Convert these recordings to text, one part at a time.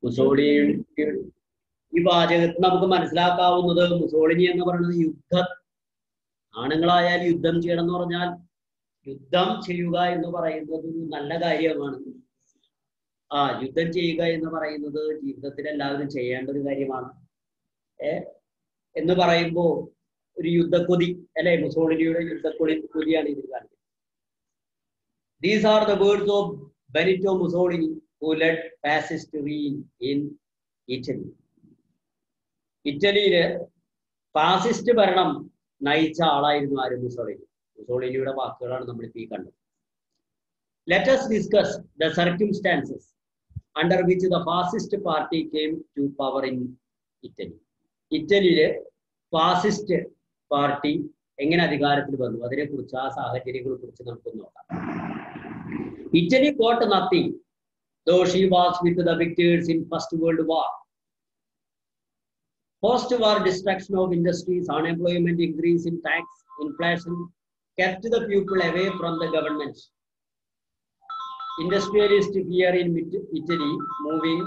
Mussolini ഈ വാചകത്തിൽ നമുക്ക് മനസ്സിലാക്കാവുന്നത് മുസോളിനി എന്ന് പറയുന്നത് യുദ്ധ ആണുങ്ങളായാൽ യുദ്ധം ചെയ്യണം എന്ന് പറഞ്ഞാൽ യുദ്ധം ചെയ്യുക എന്ന് പറയുന്നത് ഒരു നല്ല കാര്യമാണ് ആ യുദ്ധം ചെയ്യുക എന്ന് പറയുന്നത് ജീവിതത്തിൽ എല്ലാവരും ചെയ്യേണ്ട ഒരു കാര്യമാണ് ഏ എന്ന് പറയുമ്പോ ഒരു യുദ്ധക്കൊതി അല്ലെ മുസോളിനിയുടെ യുദ്ധക്കൊതി കൊതിയാണ് ഇതിൽ കാണിക്കുന്നത് these are the words of Benito Mussolini who led fascist reign in Italy ഇറ്റലിയില് ഫാസിസ്റ്റ് ഭരണം നയിച്ച ആളായിരുന്നു ആര് മുസോളിനി മുസോളിനിയുടെ വാക്കുകളാണ് നമ്മളിപ്പോ ഈ കണ്ടത് let us discuss the circumstances under which the fascist party came to power in Italy ഇറ്റലിയില് ഫാസിസ്റ്റ് പാർട്ടി എങ്ങനെ അധികാരത്തിൽ വന്നു അതിനെ കുറിച്ച് ആ സാഹചര്യങ്ങളെ കുറിച്ച് നമുക്ക് നോക്കാം Italy got nothing though she was with the victors in first world war post war destruction of industries unemployment increase in tax inflation kept the people away from the government. Industrialists here in Mit- Italy moving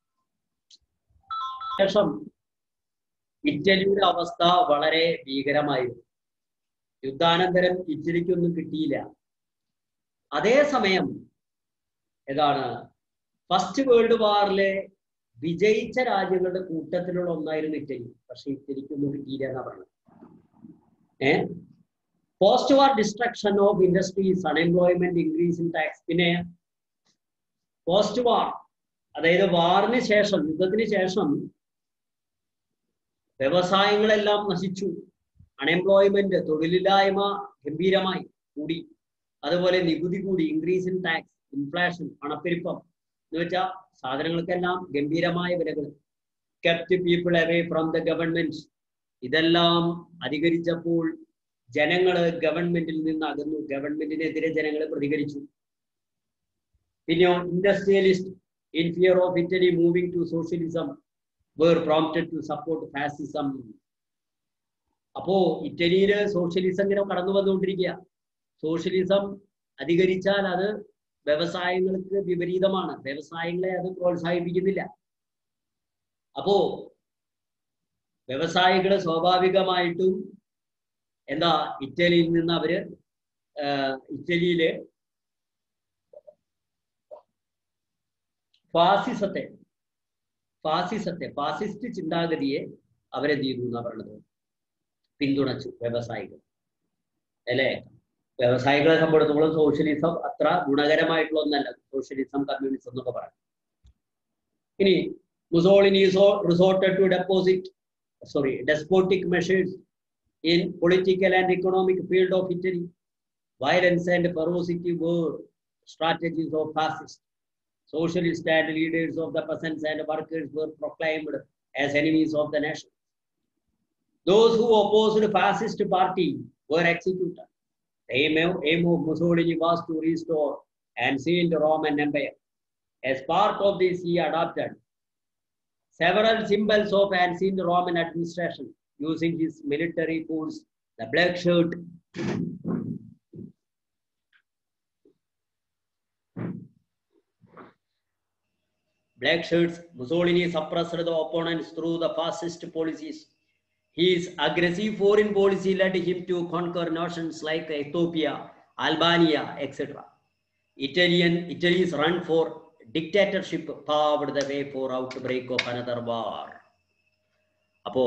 ശേഷം ഇറ്റലിയുടെ അവസ്ഥ വളരെ ഭീകരമായിരുന്നു യുദ്ധാനന്തരം ഇറ്റലിക്കൊന്നും കിട്ടിയില്ല അതേസമയം ഏതാണ് first world വാറിലെ വിജയിച്ച രാജ്യങ്ങളുടെ കൂട്ടത്തിലുള്ള ഒന്നായിരുന്നു ഇറ്റലി പക്ഷെ ഇറ്റലിക്കൊന്നും കിട്ടിയില്ല എന്നാ പറയുന്നത് ഏഹ് post war destruction of industries unemployment increase in tax പിന്നെ പോസ്റ്റ് വാർ അതായത് വാറിന് ശേഷം യുദ്ധത്തിന് ശേഷം വ്യവസായങ്ങളെല്ലാം നശിച്ചു അൺഎംപ്ലോയ്മെന്റ് തൊഴിലില്ലായ്മ ഗംഭീരമായി കൂടി അതുപോലെ നികുതി കൂടി ഇൻക്രീസ് ഇൻ ടാക്സ് ഇൻഫ്ലേഷൻ പണപ്പെരുപ്പം എന്ന് വെച്ചാൽ സാധനങ്ങൾക്കെല്ലാം ഗംഭീരമായ വിലകൾ kept people away from the government ഇതെല്ലാം അധികരിച്ചപ്പോൾ ജനങ്ങള് ഗവൺമെന്റിൽ നിന്ന് അകന്നു ഗവൺമെന്റിനെതിരെ ജനങ്ങൾ പ്രതികരിച്ചു പിന്നെയോ industrialist in fear of Italy moving to socialism were prompted to support fascism അപ്പോ ഇറ്റലിയില് സോഷ്യലിസം ഇങ്ങനെ കടന്നു വന്നുകൊണ്ടിരിക്കുക സോഷ്യലിസം അധികരിച്ചാൽ അത് വ്യവസായങ്ങൾക്ക് വിപരീതമാണ് വ്യവസായങ്ങളെ അത് പ്രോത്സാഹിപ്പിക്കുന്നില്ല അപ്പോ വ്യവസായികള് സ്വാഭാവികമായിട്ടും എന്താ ഇറ്റലിയിൽ നിന്ന് അവര് ഇറ്റലിയില് ഫാസിസത്തെ ഫാസിസത്തെ ഫാസിസ്റ്റ് ചിന്താഗതിയെ അവരെന്ത് ചെയ്തു എന്നാ പറയുന്നത് പിന്തുണച്ചു വ്യവസായികൾ അല്ലേ വ്യവസായികളെ സംബന്ധിച്ചിടത്തോളം സോഷ്യലിസം അത്ര ഗുണകരമായിട്ടുള്ള ഒന്നല്ല സോഷ്യലിസം കമ്മ്യൂണിസം എന്നൊക്കെ പറയാം ഇനി Mussolini resorted to deposit sorry despotic measures in political and economic field of Italy. Violence and ferocity were strategies of fascists. Socialists and leaders of the peasants and workers were proclaimed as enemies of the nation. Those who opposed fascist party were executed. The aim of, aim of Mussolini was to restore ancient Roman Empire. As part of this, he adopted several symbols of ancient Roman administration using his military force, the black shirt. Black shirts, Mussolini suppressed the opponents through the fascist policies. His aggressive foreign policy led him to conquer nations like Ethiopia, Albania, etc. Italian, Italy's run for dictatorship paved the way for outbreak of another war. അപ്പോ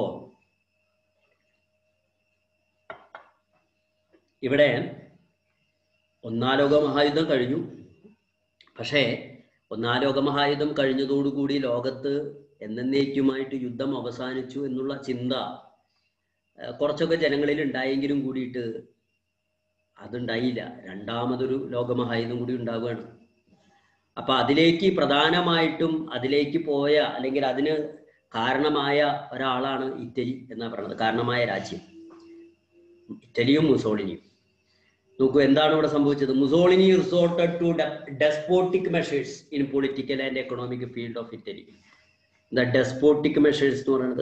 ഇവിടെ ഒന്നാം ലോക മഹായുദ്ധം കഴിഞ്ഞു പക്ഷേ ഒന്നാം ലോക മഹായുദ്ധം കഴിഞ്ഞതോടുകൂടി ലോകത്ത് എന്നേക്കുമായിട്ട് യുദ്ധം അവസാനിച്ചു എന്നുള്ള ചിന്ത ഏഹ്, കുറച്ചൊക്കെ ജനങ്ങളിൽ ഉണ്ടായെങ്കിലും കൂടിയിട്ട് അതുണ്ടായില്ല രണ്ടാമതൊരു ലോകമഹായുധം കൂടി ഉണ്ടാവുകയാണ് അപ്പൊ അതിലേക്ക് പ്രധാനമായിട്ടും അതിലേക്ക് പോയ അല്ലെങ്കിൽ അതിന് കാരണമായ ഒരാളാണ് ഇറ്റലി എന്നാ പറയുന്നത് കാരണമായ രാജ്യം ഇറ്റലിയും മുസോളിനിയും നോക്കൂ എന്താണ് ഇവിടെ സംഭവിച്ചത് Mussolini resorted to despotic measures in political and economic field of Italy എന്താ ഡെസ്പോട്ടിക് മെഷേഴ്സ് എന്ന് പറയുന്നത്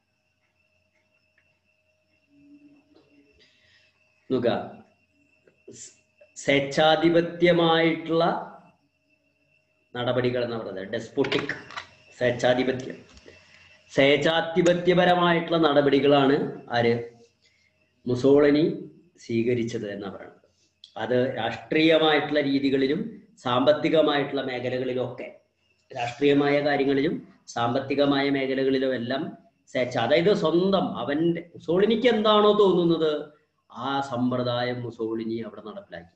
നോക്ക സ്- സ്വേച്ഛാധിപത്യമായിട്ടുള്ള നടപടികൾ എന്ന് പറയുന്നത് ഡെസ്പോട്ടിക് സ്വേച്ഛാധിപത്യം സ്വേച്ഛാധിപത്യപരമായിട്ടുള്ള നടപടികളാണ് ആര് മുസോളിനി സ്വീകരിച്ചത് എന്നാ പറയുന്നത് അത് രാഷ്ട്രീയമായിട്ടുള്ള രീതികളിലും സാമ്പത്തികമായിട്ടുള്ള മേഖലകളിലും ഒക്കെ രാഷ്ട്രീയമായ കാര്യങ്ങളിലും സാമ്പത്തികമായ മേഖലകളിലും എല്ലാം സ്വേച്ഛ അതായത് സ്വന്തം അവന്റെ മുസോളിനിക്ക് എന്താണോ തോന്നുന്നത് ആ സമ്പ്രദായം മുസോളിനി അവിടെ നടപ്പിലാക്കി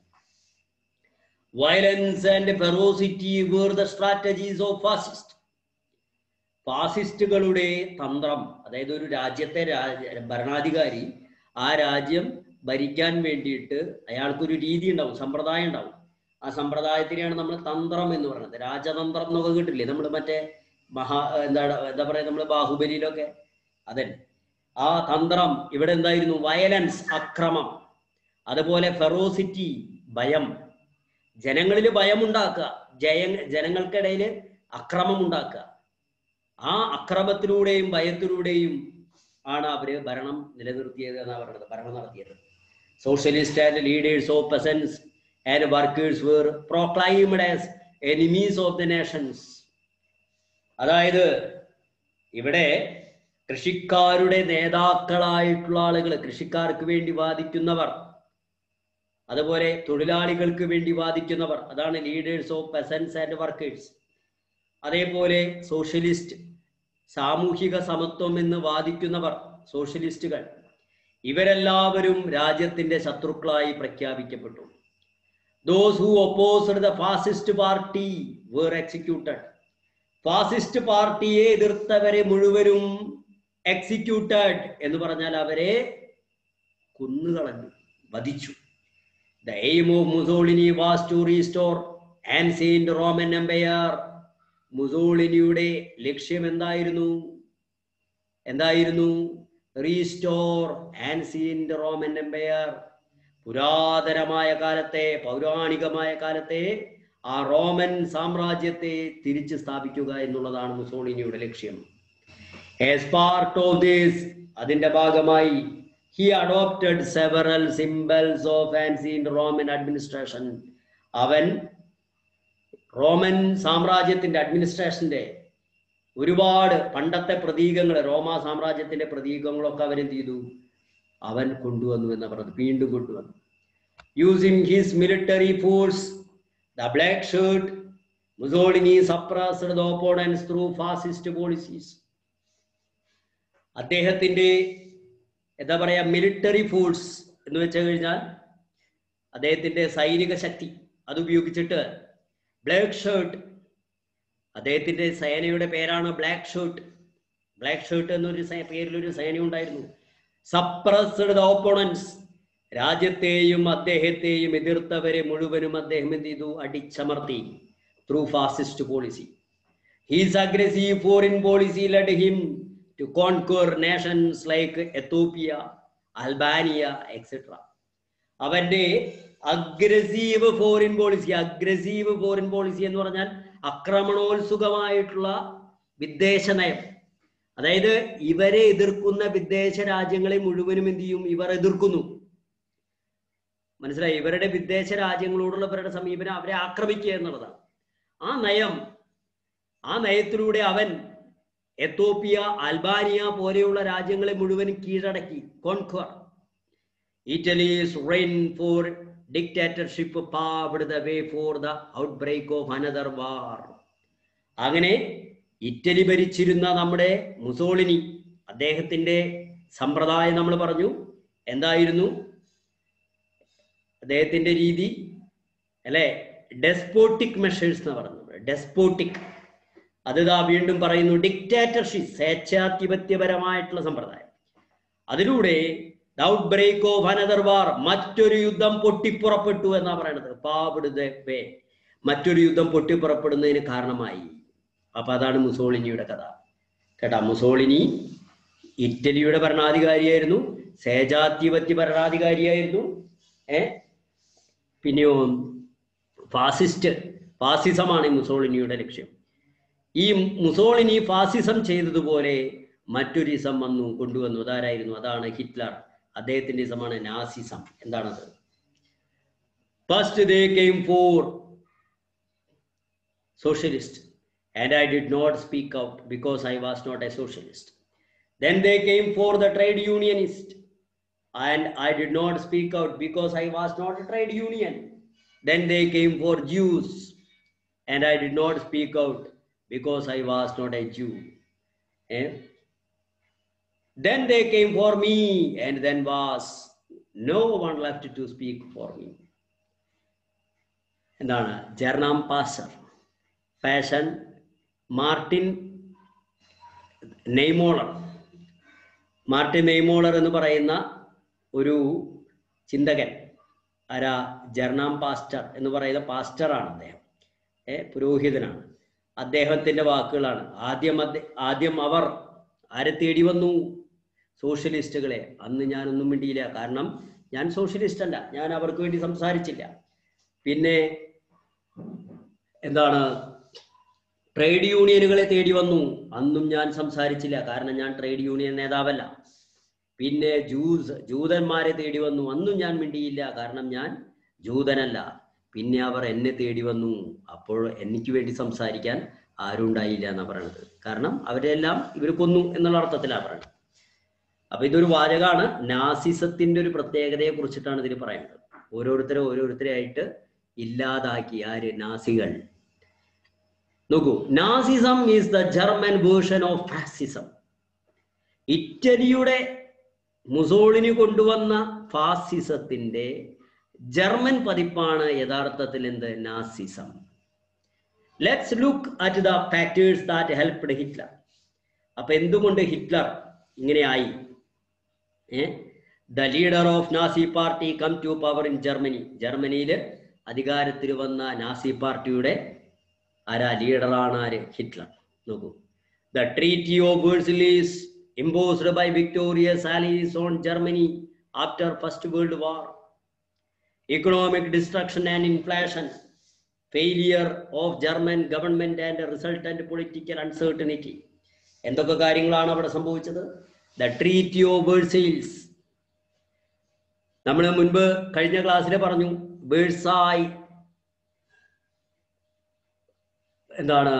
violence and ferocity were the strategies of fascist ഫാസിസ്റ്റുകളുടെ തന്ത്രം അതായത് ഒരു രാജ്യത്തെ രാജ- ഭരണാധികാരി ആ രാജ്യം ഭരിക്കാൻ വേണ്ടിയിട്ട് അയാൾക്കൊരു രീതി ഉണ്ടാവും സമ്പ്രദായം ഉണ്ടാവും ആ സമ്പ്രദായത്തിനെയാണ് നമ്മൾ തന്ത്രം എന്ന് പറയുന്നത് രാജതന്ത്രം എന്നൊക്കെ കിട്ടില്ലേ നമ്മൾ മറ്റേ മഹാ എന്താണ് എന്താ പറയുക നമ്മൾ ബാഹുബലിയിലൊക്കെ അതെ ആ തന്ത്രം ഇവിടെ എന്തായിരുന്നു വയലൻസ് അക്രമം അതുപോലെ ഫെറോസിറ്റി ഭയം ജനങ്ങളിൽ ഭയമുണ്ടാക്കുക ജയ ജനങ്ങൾക്കിടയിൽ അക്രമം ഉണ്ടാക്കുക ആ അക്രമത്തിലൂടെയും ഭയത്തിലൂടെയും ആണ് അവര് ഭരണം നിലനിർത്തിയത് എന്നാ പറയുന്നത് ഭരണം നടത്തിയത് socialist and leaders of peasants and workers were proclaimed as enemies of the nations അതായത് ഇവിടെ കൃഷിക്കാരുടെ നേതാക്കളായിട്ടുള്ള ആളുകൾ കൃഷിക്കാർക്ക് വേണ്ടി വാദിക്കുന്നവർ അതുപോലെ തൊഴിലാളികൾക്ക് വേണ്ടി വാദിക്കുന്നവർ അതാണ് leaders of peasants and workers അതേപോലെ സോഷ്യലിസ്റ്റ് സാമൂഹിക സമത്വം എന്ന് വാദിക്കുന്നവർ സോഷ്യലിസ്റ്റുകൾ ഇവരെല്ലാവരും രാജ്യത്തിന്റെ ശത്രുക്കളായി പ്രഖ്യാപിക്കപ്പെട്ടു those who opposed the fascist party were executed fascist പാർട്ടിയെ എതിർത്തവരെ മുഴുവനും എക്സിക്യൂട്ടഡ് എന്ന് പറഞ്ഞാൽ അവരെ കൊന്നുകളഞ്ഞു വധിച്ചു the aim of Mussolini was to restore ancient Roman empire മുസോളിനിയുടെ ലക്ഷ്യം എന്തായിരുന്നു എന്തായിരുന്നു റീസ്റ്റോർ ആൻസീൻഡ് റോമൻ എംപയർ പുരാതനമായ കാലത്തെ പൗരാണികമായ കാലത്തെ ആ റോമൻ സാമ്രാജ്യത്തെ തിരിച്ചു സ്ഥാപിക്കുക എന്നുള്ളതാണ് മുസോളിനിയുടെ ലക്ഷ്യം ആസ് പാർട്ട് ഓഫ് ദിസ് അതിന്റെ ഭാഗമായി he adopted several symbols of ancient Roman administration അവൻ റോമൻ സാമ്രാജ്യത്തിന്റെ അഡ്മിനിസ്ട്രേഷന്റെ ഒരുപാട് പണ്ടത്തെ പ്രതീകങ്ങൾ റോമ സാമ്രാജ്യത്തിന്റെ പ്രതീകങ്ങളൊക്കെ അവൻ എന്ത് ചെയ്തു അവൻ കൊണ്ടുവന്നു എന്ന് പറഞ്ഞത് വീണ്ടും കൊണ്ടുവന്നു using his military force the black shirt Mussolini suppressed the opponents through fascist policies അദ്ദേഹത്തിന്റെ എന്താ പറയാ മിലിറ്ററി ഫോഴ്സ് എന്ന് വെച്ച് കഴിഞ്ഞാൽ അദ്ദേഹത്തിന്റെ സൈനിക ശക്തി അത് ഉപയോഗിച്ചിട്ട് ബ്ലാക്ക് ഷർട്ട് അദ്ദേഹത്തിന്റെ സേനയുടെ പേരാണ് ബ്ലാക്ക് ഷർട്ട് ബ്ലാക്ക് ഷർട്ട് എന്നൊരു സേ- പേരിലൊരു സേന ഉണ്ടായിരുന്നു സപ്രസ്ഡ് ദ ഓപ്പോണൻസ് രാജ്യത്തെയും അദ്ദേഹത്തെയും എതിർത്തവരെ മുഴുവനും അദ്ദേഹം എന്ത് ചെയ്തു അടിച്ചമർത്തി through fascist policy his aggressive foreign policy led him to conquer nations like Ethiopia Albania etcetera അവന്റെ aggressive foreign policy aggressive foreign policy എന്ന് പറഞ്ഞാൽ ആക്രമണോത്സുകമായിട്ടുള്ള വിദേശ നയം അതായത് ഇവരെ എതിർക്കുന്ന വിദേശ രാജ്യങ്ങളെ മുഴുവനും എന്ത് ചെയ്യും ഇവർ എതിർക്കുന്നു മനസ്സിലായി ഇവരുടെ വിദേശ രാജ്യങ്ങളോടുള്ള ഇവരുടെ സമീപനം അവരെ ആക്രമിക്കുക എന്നുള്ളതാണ് ആ നയം ആ നയത്തിലൂടെ അവൻ എത്തോപ്യ അൽബാനിയ പോലെയുള്ള രാജ്യങ്ങളെ മുഴുവൻ കീഴടക്കി conquer Italy's reign for dictatorship paved the way for the outbreak of another war അങ്ങനെ ഇറ്റലി ഭരിച്ചിരുന്ന നമ്മുടെ മുസോളിനി അദ്ദേഹത്തിന്റെ സമ്പ്രദായം നമ്മൾ പറഞ്ഞു എന്തായിരുന്നു അദ്ദേഹത്തിന്റെ രീതി അല്ലെ ഡെസ്പോട്ടിക് മെഷേഴ്സ് എന്ന് പറഞ്ഞു ഡെസ്പോട്ടിക് അത് ഇതാ വീണ്ടും പറയുന്നു ഡിക്റ്റേറ്റർഷിപ്പ് സ്വേച്ഛാധിപത്യപരമായിട്ടുള്ള സമ്പ്രദായം അതിലൂടെ outbreak of another war മറ്റൊരു യുദ്ധം പൊട്ടിപ്പുറപ്പെട്ടു എന്നാ പറയണത് പാവിടുത വേ മറ്റൊരു യുദ്ധം പൊട്ടിപ്പുറപ്പെടുന്നതിന് കാരണമായി അപ്പൊ അതാണ് മുസോളിനിയുടെ കഥ കേട്ടാ മുസോളിനി ഇറ്റലിയുടെ ഭരണാധികാരിയായിരുന്നു സേജാധിപത്യ ഭരണാധികാരിയായിരുന്നു ഏ പിന്നെയോ ഫാസിസ്റ്റ് ഫാസിസമാണ് ഈ മുസോളിനിയുടെ ലക്ഷ്യം ഈ മുസോളിനി ഫാസിസം ചെയ്തതുപോലെ മറ്റൊരു ഇസം വന്നു കൊണ്ടുവന്നു അതാരായിരുന്നു അതാണ് ഹിറ്റ്ലർ അദ്ദേഹത്തിന്റെ ഇസമാണ് നാസിസം എന്താണത് first they came for socialist and I did not speak out because I was not a socialist. Then they came for the trade unionist, and I did not speak out because I was not a trade union. Then they came for Jews, and I did not speak out because I was not a Jew. Eh? Then they came for me, and then was no one left to speak for me. എന്താണ് German pastor ഫാഷൻ Martin Niemoller Martin Niemoller എന്ന് പറയുന്ന ഒരു ചിന്തകൻ ആരാ ജെർണാം pastor എന്ന് പറയുന്ന പാസ്റ്ററാണ് അദ്ദേഹം ഏ പുരോഹിതനാണ് അദ്ദേഹത്തിന്റെ വാക്കുകളാണ് ആദ്യം അദ്ദേ- ആദ്യം അവർ ആരെ തേടി വന്നു സോഷ്യലിസ്റ്റുകളെ അന്ന് ഞാനൊന്നും മിണ്ടിയില്ല കാരണം ഞാൻ സോഷ്യലിസ്റ്റ് അല്ല ഞാൻ അവർക്ക് വേണ്ടി സംസാരിച്ചില്ല പിന്നെ എന്താണ് ട്രേഡ് യൂണിയനുകളെ തേടി വന്നു അന്നും ഞാൻ സംസാരിച്ചില്ല കാരണം ഞാൻ ട്രേഡ് യൂണിയൻ നേതാവല്ല പിന്നെ ജൂസ് ജൂതന്മാരെ തേടി വന്നു അന്നും ഞാൻ മിണ്ടിയില്ല കാരണം ഞാൻ ജൂതനല്ല പിന്നെ അവർ എന്നെ തേടി വന്നു അപ്പോൾ എനിക്ക് വേണ്ടി സംസാരിക്കാൻ ആരും ഉണ്ടായില്ല എന്നാ പറയണത് കാരണം അവരെല്ലാം ഇവർ കൊന്നു എന്നുള്ള അർത്ഥത്തിലാണ് പറയുന്നത് അപ്പൊ ഇതൊരു വാചകമാണ് നാസിസത്തിന്റെ ഒരു പ്രത്യേകതയെ കുറിച്ചിട്ടാണ് ഇതിൽ പറയുന്നത് ഓരോരുത്തരെ ഓരോരുത്തരെ ആയിട്ട് ഇല്ലാതാക്കി ആര് നാസികൾ നോക്കൂ Nazism is the German version of fascism ഇറ്റലിയുടെ മുസോളിനി കൊണ്ടുവന്ന ഫാസിസത്തിന്റെ ജർമ്മൻ പതിപ്പാണ് യഥാർത്ഥത്തിൽ എന്ത് Nazism let's look at the factors that helped Hitler അപ്പൊ എന്തുകൊണ്ട് ഹിറ്റ്ലർ ഇങ്ങനെയായി the leader of Nazi party come to power in Germany ജർമ്മനിയിൽ അധികാരത്തിൽ വന്ന നാസി പാർട്ടിയുടെ ആരാ ലീഡറാണ് ആര് ഹിറ്റ്ലർ നോക്കൂ the treaty of Versailles imposed by victorious allies on Germany after first world war economic destruction and inflation, failure of German government and resultant political uncertainty. എന്തൊക്കെ കാര്യങ്ങളാണ് അവിടെ സംഭവിച്ചത് ദ ട്രീറ്റി ഓഫ് വേഴ്സൈൽസ് നമ്മൾ മുൻപ് കഴിഞ്ഞ ക്ലാസ്സിൽ പറഞ്ഞു വേഴ്സായി എന്താണ്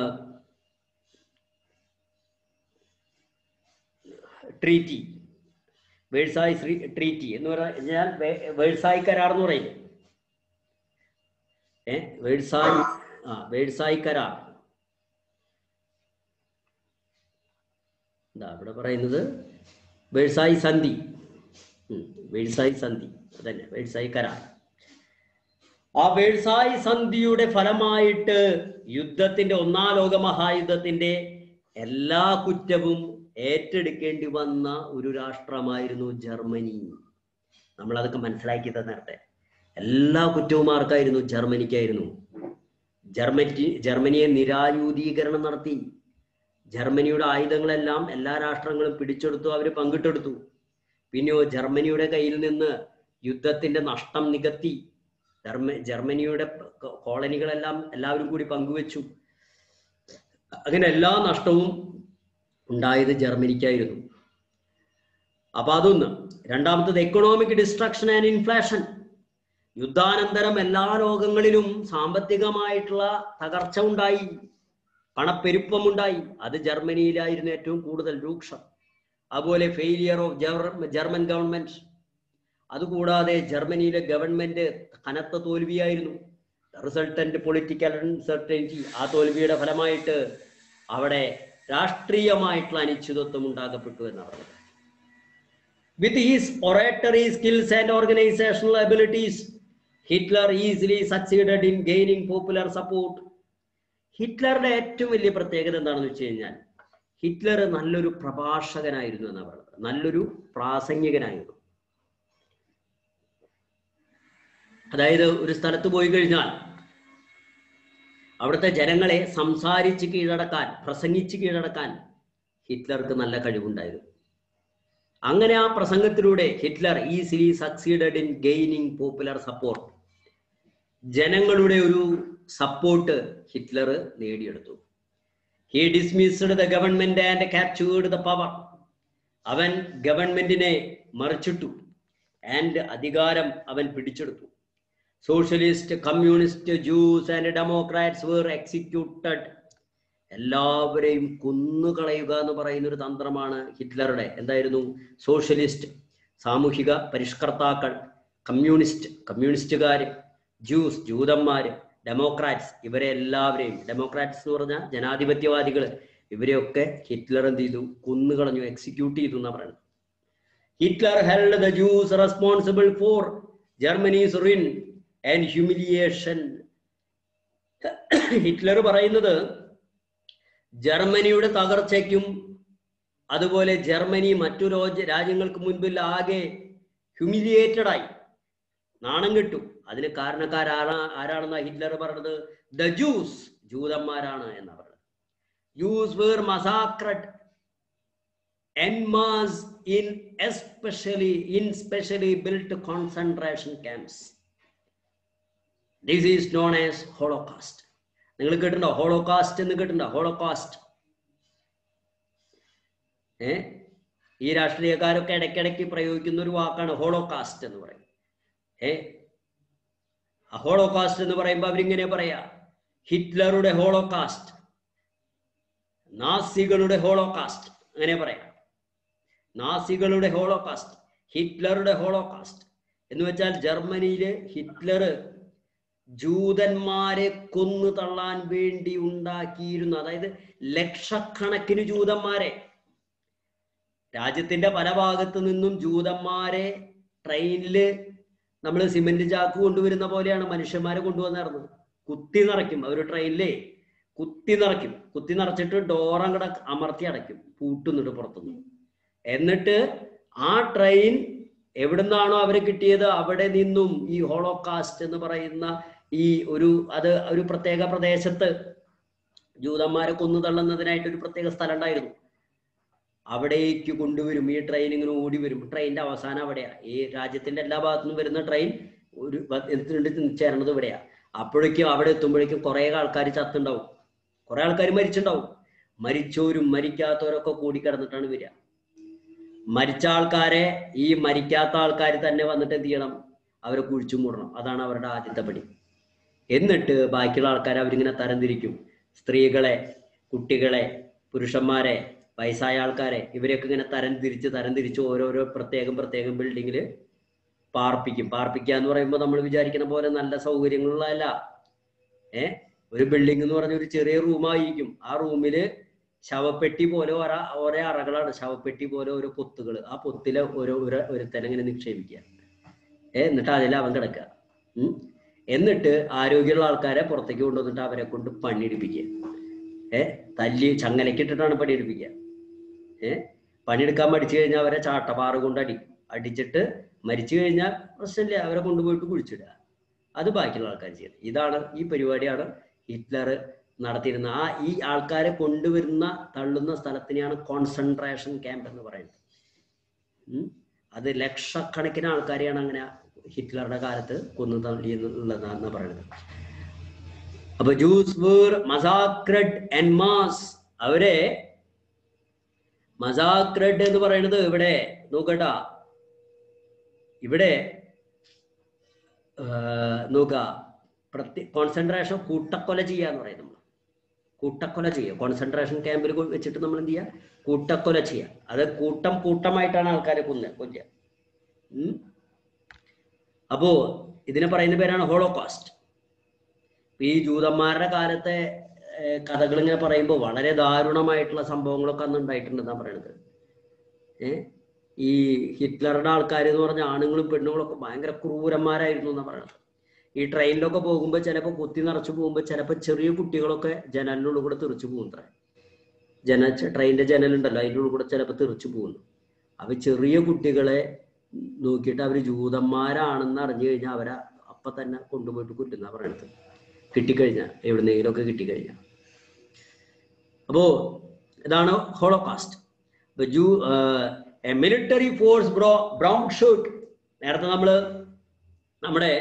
ട്രീറ്റി വേഴ്സായി ട്രീറ്റി എന്ന് പറഞ്ഞാൽ വേ- വേഴ്സായി കരാർ എന്ന് പറയും ഏ വേഴ്സായി ആ വേഴ്സായി കരാർ എന്താ ഇവിടെ പറയുന്നത് വേഴ്സായി സന്ധി ഉം, വേഴ്സായി സന്ധി അതന്നെ വേഴ്സായി കരാർ ആ വേഴ്സായി സന്ധിയുടെ ഫലമായിട്ട് യുദ്ധത്തിന്റെ ഒന്നാം ലോക മഹായുദ്ധത്തിന്റെ എല്ലാ കുറ്റവും ഏറ്റെടുക്കേണ്ടി വന്ന ഒരു രാഷ്ട്രമായിരുന്നു ജർമ്മനി നമ്മൾ അതൊക്കെ മനസ്സിലാക്കി നേരത്തെ എല്ലാ കുറ്റവും ആർക്കായിരുന്നു ജർമ്മനിക്കായിരുന്നു ജർമ്മനി ജർമ്മനിയെ നിരായുധീകരണം നടത്തി ജർമ്മനിയുടെ ആയുധങ്ങളെല്ലാം എല്ലാ രാഷ്ട്രങ്ങളും പിടിച്ചെടുത്തു അവർ പങ്കിട്ടെടുത്തു പിന്നെയോ ജർമ്മനിയുടെ കയ്യിൽ നിന്ന് യുദ്ധത്തിന്റെ നഷ്ടം നികത്തി ജർമ്മ ജർമ്മനിയുടെ കോ- കോളനികളെല്ലാം എല്ലാവരും കൂടി പങ്കുവെച്ചു അങ്ങനെ എല്ലാ നഷ്ടവും ഉണ്ടായത് ജർമ്മനിക്കായിരുന്നു അപ്പൊ അതൊന്ന് രണ്ടാമത്തത് എക്കണോമിക് ഡിസ്ട്രക്ഷൻ ആൻഡ് ഇൻഫ്ലേഷൻ യുദ്ധാനന്തരം എല്ലാ ലോകങ്ങളിലും സാമ്പത്തികമായിട്ടുള്ള തകർച്ച ഉണ്ടായി പണപ്പെരുപ്പമുണ്ടായി അത് ജർമ്മനിയിലായിരുന്നു ഏറ്റവും കൂടുതൽ രൂക്ഷം അതുപോലെ ഫെയിലിയർ ഓഫ് ജർമ്മൻ ഗവൺമെന്റ് അതുകൂടാതെ ജർമ്മനിയിലെ ഗവൺമെന്റ് കനത്ത തോൽവിയായിരുന്നു റിസൾട്ടന്റ് പൊളിറ്റിക്കൽ അൺസർട്ടനിറ്റി ആ തോൽവിയുടെ ഫലമായിട്ട് അവിടെ രാഷ്ട്രീയമായിട്ടുള്ള അനിശ്ചിതത്വം ഉണ്ടാകപ്പെട്ടു എന്നാണ് with his oratory skills and organisational abilities Hitler easily succeeded in gaining popular support ഹിറ്റ്ലറുടെ ഏറ്റവും വലിയ പ്രത്യേകത എന്താണെന്ന് വെച്ച് കഴിഞ്ഞാൽ ഹിറ്റ്ലർ നല്ലൊരു പ്രഭാഷകനായിരുന്നു എന്നാണ് പറയുന്നത് നല്ലൊരു പ്രാസംഗികനായിരുന്നു അതായത് ഒരു സ്ഥലത്ത് പോയി കഴിഞ്ഞാൽ അവിടുത്തെ ജനങ്ങളെ സംസാരിച്ച് കീഴടക്കാൻ പ്രസംഗിച്ച് കീഴടക്കാൻ ഹിറ്റ്ലർക്ക് നല്ല കഴിവുണ്ടായിരുന്നു അങ്ങനെ ആ പ്രസംഗത്തിലൂടെ Hitler easily succeeded in gaining popular support ജനങ്ങളുടെ ഒരു സപ്പോർട്ട് ഹിറ്റ്ലർ നേടിയെടുത്തു he dismissed the government and captured the power അവൻ ഗവൺമെന്റിനെ മറിച്ചിട്ടു ആൻഡ് അധികാരം അവൻ പിടിച്ചെടുത്തു socialist communist Jews and democrats were executed എല്ലാവരെയും കൊന്നുകളയുക എന്ന് പറയുന്ന ഒരു തന്ത്രമാണ് ഹിറ്റ്ലറുടെ എന്തായിരുന്നു സോഷ്യലിസ്റ്റ് സാമൂഹിക പരിഷ്കർത്താക്കൾ കമ്മ്യൂണിസ്റ്റ് കമ്മ്യൂണിസ്റ്റുകാർ ജ്യൂസ് ജൂതന്മാര് ഡെമോക്രാറ്റ്സ് ഇവരെ എല്ലാവരെയും ഡെമോക്രാറ്റ്സ് എന്ന് പറഞ്ഞാൽ ജനാധിപത്യവാദികൾ ഇവരെയൊക്കെ ഹിറ്റ്ലർ എന്ത് ചെയ്തു കൊന്നുകളഞ്ഞു എക്സിക്യൂട്ട് ചെയ്തു എന്നാ പറയുന്നത് Hitler held the Jews responsible for Germany's ruin and humiliation Hitler പറയുന്നത് ജർമ്മനിയുടെ തകർച്ചയ്ക്കും അതുപോലെ ജർമ്മനി മറ്റു രാജ്യ രാജ്യങ്ങൾക്ക് മുൻപിൽ ആകെ ഹ്യൂമിലിയേറ്റഡ് ആയി നാണം കിട്ടും അതിന് കാരണക്കാരാണ് ആരാണെന്നാ ഹിറ്റ്ലർ പറഞ്ഞത് ദ ജൂസ് ജൂതന്മാരാണ് എന്നാ പറഞ്ഞത് Jews were massacred enmass in especially in specially built concentration camps this is known as holocaust നിങ്ങൾ കേട്ടിട്ടുണ്ടോ ഹോളോകാസ്റ്റ് എന്ന് കേട്ടിട്ടുണ്ടോ ഹോളോകാസ്റ്റ് ഏ ഈ രാഷ്ട്രീയക്കാരൊക്കെ ഇടയ്ക്കിടയ്ക്ക് പ്രയോഗിക്കുന്ന ഒരു വാക്കാണ് ഹോളോകാസ്റ്റ് എന്ന് പറയും ഏ ഹോളോകാസ്റ്റ് എന്ന് പറയുമ്പോൾ അവരിങ്ങനെ പറയാ ഹിറ്റ്ലറുടെ ഹോളോകാസ്റ്റ് നാസികളുടെ ഹോളോകാസ്റ്റ് അങ്ങനെ പറയാം നാസികളുടെ ഹോളോകാസ്റ്റ് ഹിറ്റ്ലറുടെ ഹോളോകാസ്റ്റ് എന്ന് വെച്ചാൽ ജർമ്മനിയില് ഹിറ്റ്ലർ ജൂതന്മാരെ കൊന്നു തള്ളാൻ വേണ്ടി ഉണ്ടാക്കിയിരുന്നു അതായത് ലക്ഷക്കണക്കിന് ജൂതന്മാരെ രാജ്യത്തിന്റെ പല ഭാഗത്തു നിന്നും ജൂതന്മാരെ ട്രെയിനില് നമ്മൾ സിമെന്റ് ചാക്ക് കൊണ്ടുവരുന്ന പോലെയാണ് മനുഷ്യന്മാരെ കൊണ്ടുവന്നിരുന്നത് കുത്തി നിറയ്ക്കും അവർ ട്രെയിനിലേ കുത്തി നിറയ്ക്കും കുത്തി നിറച്ചിട്ട് ഡോറങ്ങട അമർത്തി അടയ്ക്കും പൂട്ടുന്നിട്ട് പുറത്തുനിന്ന് എന്നിട്ട് ആ ട്രെയിൻ എവിടുന്നാണോ അവരെ കിട്ടിയത് അവിടെ നിന്നും ഈ ഹോളോകാസ്റ്റ് എന്ന് പറയുന്ന ഈ ഒരു അത് ഒരു പ്രത്യേക പ്രദേശത്ത് ജൂതന്മാരെ കൊന്നു തള്ളുന്നതിനായിട്ട് ഒരു പ്രത്യേക സ്ഥലം ഉണ്ടായിരുന്നു അവിടേക്ക് കൊണ്ടുവരും ഈ ട്രെയിൻ ഇങ്ങനെ ഓടി വരും ട്രെയിനിന്റെ അവസാനം അവിടെയാ ഈ രാജ്യത്തിന്റെ എല്ലാ ഭാഗത്തു നിന്നും വരുന്ന ട്രെയിൻ ഒരു എന്തിനുണ്ട് ചേരണത് ഇവിടെയാ അപ്പോഴേക്കും അവിടെ എത്തുമ്പോഴേക്കും കുറെ ആൾക്കാർ ചത്തുണ്ടാവും കുറെ ആൾക്കാർ മരിച്ചിട്ടുണ്ടാവും മരിച്ചവരും മരിക്കാത്തവരൊക്കെ കൂടിക്കിടന്നിട്ടാണ് വരിക മരിച്ച ആൾക്കാരെ ഈ മരിക്കാത്ത ആൾക്കാർ തന്നെ വന്നിട്ട് എന്ത് ചെയ്യണം അവരെ കുഴിച്ചു മൂടണം അതാണ് അവരുടെ ആദ്യത്തെ പടി എന്നിട്ട് ബാക്കിയുള്ള ആൾക്കാരെ അവരിങ്ങനെ തരംതിരിക്കും സ്ത്രീകളെ കുട്ടികളെ പുരുഷന്മാരെ വയസ്സായ ആൾക്കാരെ ഇവരെയൊക്കെ ഇങ്ങനെ തരം തിരിച്ച് തരം തിരിച്ച് ഓരോരോ പ്രത്യേകം പ്രത്യേകം ബിൽഡിങ്ങിൽ പാർപ്പിക്കും പാർപ്പിക്കുക എന്ന് പറയുമ്പോൾ നമ്മൾ വിചാരിക്കുന്ന പോലെ നല്ല സൗകര്യങ്ങളുള്ളതല്ല ഏ ഒരു ബിൽഡിംഗ് എന്ന് പറഞ്ഞ ഒരു ചെറിയ റൂമായിരിക്കും ആ റൂമില് ശവപ്പെട്ടി പോലെ ഓരോ ഓരോ അറകളാണ് ശവപ്പെട്ടി പോലെ ഓരോ പൊത്തുകൾ ആ പൊത്തിലെ ഓരോ ഒരു ഒരുത്തനെ ഇങ്ങനെ നിക്ഷേപിക്കുക ഏ എന്നിട്ട് അതിൽ അവൻ കിടക്കുക ഉം എന്നിട്ട് ആരോഗ്യമുള്ള ആൾക്കാരെ പുറത്തേക്ക് കൊണ്ടുവന്നിട്ട് അവരെ കൊണ്ട് പണിയെടുപ്പിക്കുക ഏ തല്ലി ചങ്ങലക്കിട്ടിട്ടാണ് പണിയെടുപ്പിക്കുക ഏ പണിയെടുക്കാൻ പഠിച്ചു കഴിഞ്ഞാൽ അവരെ ചാട്ടപാറ കൊണ്ട് അടി അടിച്ചിട്ട് മരിച്ചു കഴിഞ്ഞാൽ പ്രശ്നമില്ല അവരെ കൊണ്ടുപോയിട്ട് കുഴിച്ചിടുക അത് ബാക്കിയുള്ള ആൾക്കാർ ചെയ്യുന്നത് ഇതാണ് ഈ പരിപാടിയാണ് ഹിറ്റ്ലർ നടത്തിയിരുന്ന ആ ഈ ആൾക്കാരെ കൊണ്ടുവരുന്ന തള്ളുന്ന സ്ഥലത്തിനെയാണ് കോൺസെൻട്രേഷൻ ക്യാമ്പ് എന്ന് പറയുന്നത് ഉം. അത് ലക്ഷക്കണക്കിന് ആൾക്കാരെയാണ് അങ്ങനെ ഹിറ്റ്ലറുടെ കാലത്ത് കൊന്നു തള്ളിയെന്നുള്ളതാണ് പറയുന്നത് അപ്പൊ Jews were massacred and mass അവരെ മസാക്രഡ് എന്ന് പറയുന്നത് ഇവിടെ നോക്കട്ടാ ഇവിടെ നോക്ക പ്രത്യേക കോൺസെൻട്രേഷൻ കൂട്ടക്കൊല ചെയ്യുക എന്ന് പറയും നമ്മൾ കൂട്ടക്കൊല ചെയ്യുക കോൺസെൻട്രേഷൻ ക്യാമ്പിൽ വെച്ചിട്ട് നമ്മൾ എന്ത് ചെയ്യുക കൂട്ടക്കൊല ചെയ്യുക അത് കൂട്ടം കൂട്ടമായിട്ടാണ് ആൾക്കാരെ കൊല്ലുക കൊല്ലുക ഉം. അപ്പോ ഇതിനെ പറയുന്ന പേരാണ് ഹോളോകാസ്റ്റ് ഈ ജൂതന്മാരുടെ കാലത്തെ കഥകൾ ഇങ്ങനെ പറയുമ്പോൾ വളരെ ദാരുണമായിട്ടുള്ള സംഭവങ്ങളൊക്കെ അന്ന് ഉണ്ടായിട്ടുണ്ടെന്നാ പറയണത് ഏ ഈ ഹിറ്റ്ലറുടെ ആൾക്കാർ എന്ന് പറഞ്ഞ ആണുങ്ങളും പെണ്ണുങ്ങളും ഒക്കെ ഭയങ്കര ക്രൂരന്മാരായിരുന്നു എന്നാ പറയണത് ഈ ട്രെയിനിലൊക്കെ പോകുമ്പോൾ ചിലപ്പോൾ കുത്തി നിറച്ചു പോകുമ്പോൾ ചിലപ്പോൾ ചെറിയ കുട്ടികളൊക്കെ ജനലിനുള്ളിൽ കൂടെ തെറിച്ചു പോകുന്നത്ര ജന ട്രെയിനിന്റെ ജനലുണ്ടല്ലോ അതിൻ്റെ ഉള്ളിൽ കൂടെ ചിലപ്പോൾ തെറിച്ചു പോകുന്നു അപ്പൊ ചെറിയ കുട്ടികളെ നോക്കിയിട്ട് അവർ ജൂതന്മാരാണെന്ന് അറിഞ്ഞു കഴിഞ്ഞാൽ അവരെ അപ്പൊ തന്നെ കൊണ്ടുപോയിട്ട് കൊല്ലുന്ന പറയണത് കിട്ടിക്കഴിഞ്ഞാൽ എവിടുന്നെങ്കിലുമൊക്കെ കിട്ടിക്കഴിഞ്ഞാൽ അപ്പോ ഇതാണ് ഹോളോകാസ്റ്റ് ജൂ മിലിറ്ററി ഫോഴ്സ് ബ്രോ ബ്രൗൺ ഷൂട്ട് നേരത്തെ നമ്മള് നമ്മുടെ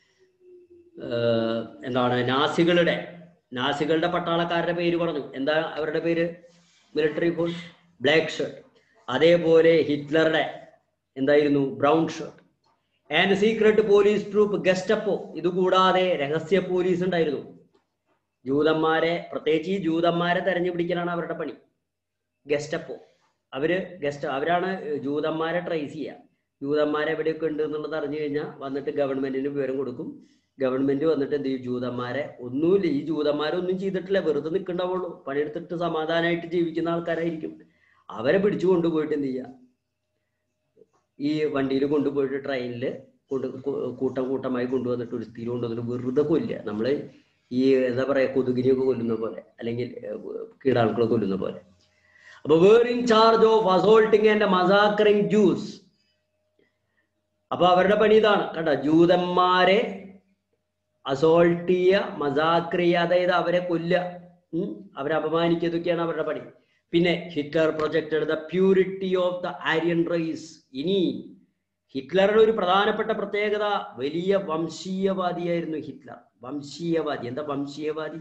ഏഹ്, എന്താണ് നാസികളുടെ നാസികളുടെ പട്ടാളക്കാരുടെ പേര് പറഞ്ഞു എന്താ അവരുടെ പേര് മിലിറ്ററി ഫോഴ്സ് ബ്ലാക്ക് ഷർട്ട് അതേപോലെ ഹിറ്റ്ലറുടെ എന്തായിരുന്നു brown shirt and secret police troop Gestapo ഇതുകൂടാതെ രഹസ്യ പോലീസ് ഉണ്ടായിരുന്നു ജൂതന്മാരെ പ്രത്യേകിച്ച് ഈ ജൂതന്മാരെ തെരഞ്ഞു പിടിക്കലാണ് അവരുടെ പണി ഗസ്റ്റപ്പോ അവര് ഗസ്റ്റ് അവരാണ് ജൂതന്മാരെ ട്രേസ് ചെയ്യുക ജൂതന്മാരെ എവിടെയൊക്കെ ഉണ്ട് എന്നുള്ളത് അറിഞ്ഞു കഴിഞ്ഞാൽ വന്നിട്ട് ഗവൺമെന്റിന് വിവരം കൊടുക്കും ഗവൺമെന്റ് വന്നിട്ട് എന്ത് ചെയ്യും ജൂതന്മാരെ ഒന്നുമില്ല ഈ ജൂതന്മാരൊന്നും ചെയ്തിട്ടില്ല വെറുതെ നിൽക്കണ്ടാവുള്ളൂ പണിയെടുത്തിട്ട് സമാധാനമായിട്ട് ജീവിക്കുന്ന ആൾക്കാരായിരിക്കും അവരെ പിടിച്ചു കൊണ്ടുപോയിട്ട് എന്ത് ചെയ്യുക ഈ വണ്ടിയിൽ കൊണ്ടുപോയിട്ട് ട്രെയിനിൽ കൊണ്ട് കൂ- കൂട്ടം കൂട്ടമായി കൊണ്ടുവന്നിട്ട് ഒരു സ്ഥിരം കൊണ്ടുവന്നിട്ട് വെറുതെ കൊല്ലുക നമ്മള് ഈ എന്താ പറയാ കൊതുകിനെയൊക്കെ കൊല്ലുന്ന പോലെ അല്ലെങ്കിൽ ഏഹ്, കീടാണുക്കളെ കൊല്ലുന്ന പോലെ അപ്പൊ were in charge of assaulting and massacring Jews അപ്പൊ അവരുടെ പണി ഇതാണ് കണ്ട ജൂതന്മാരെ അസോൾട്ട് ചെയ്യുക മസാക്കർ ചെയ്യുക അതായത് അവരെ കൊല്ലുക ഉം, അവരെ അപമാനിക്കുക ഇതൊക്കെയാണ് അവരുടെ പണി പിന്നെ Hitler projected the purity of the Aryan race ഇനി ഹിറ്റ്ലറുടെ ഒരു പ്രധാനപ്പെട്ട പ്രത്യേകത വലിയ വംശീയവാദിയായിരുന്നു ഹിറ്റ്ലർ വംശീയവാദി എന്താ വംശീയവാദി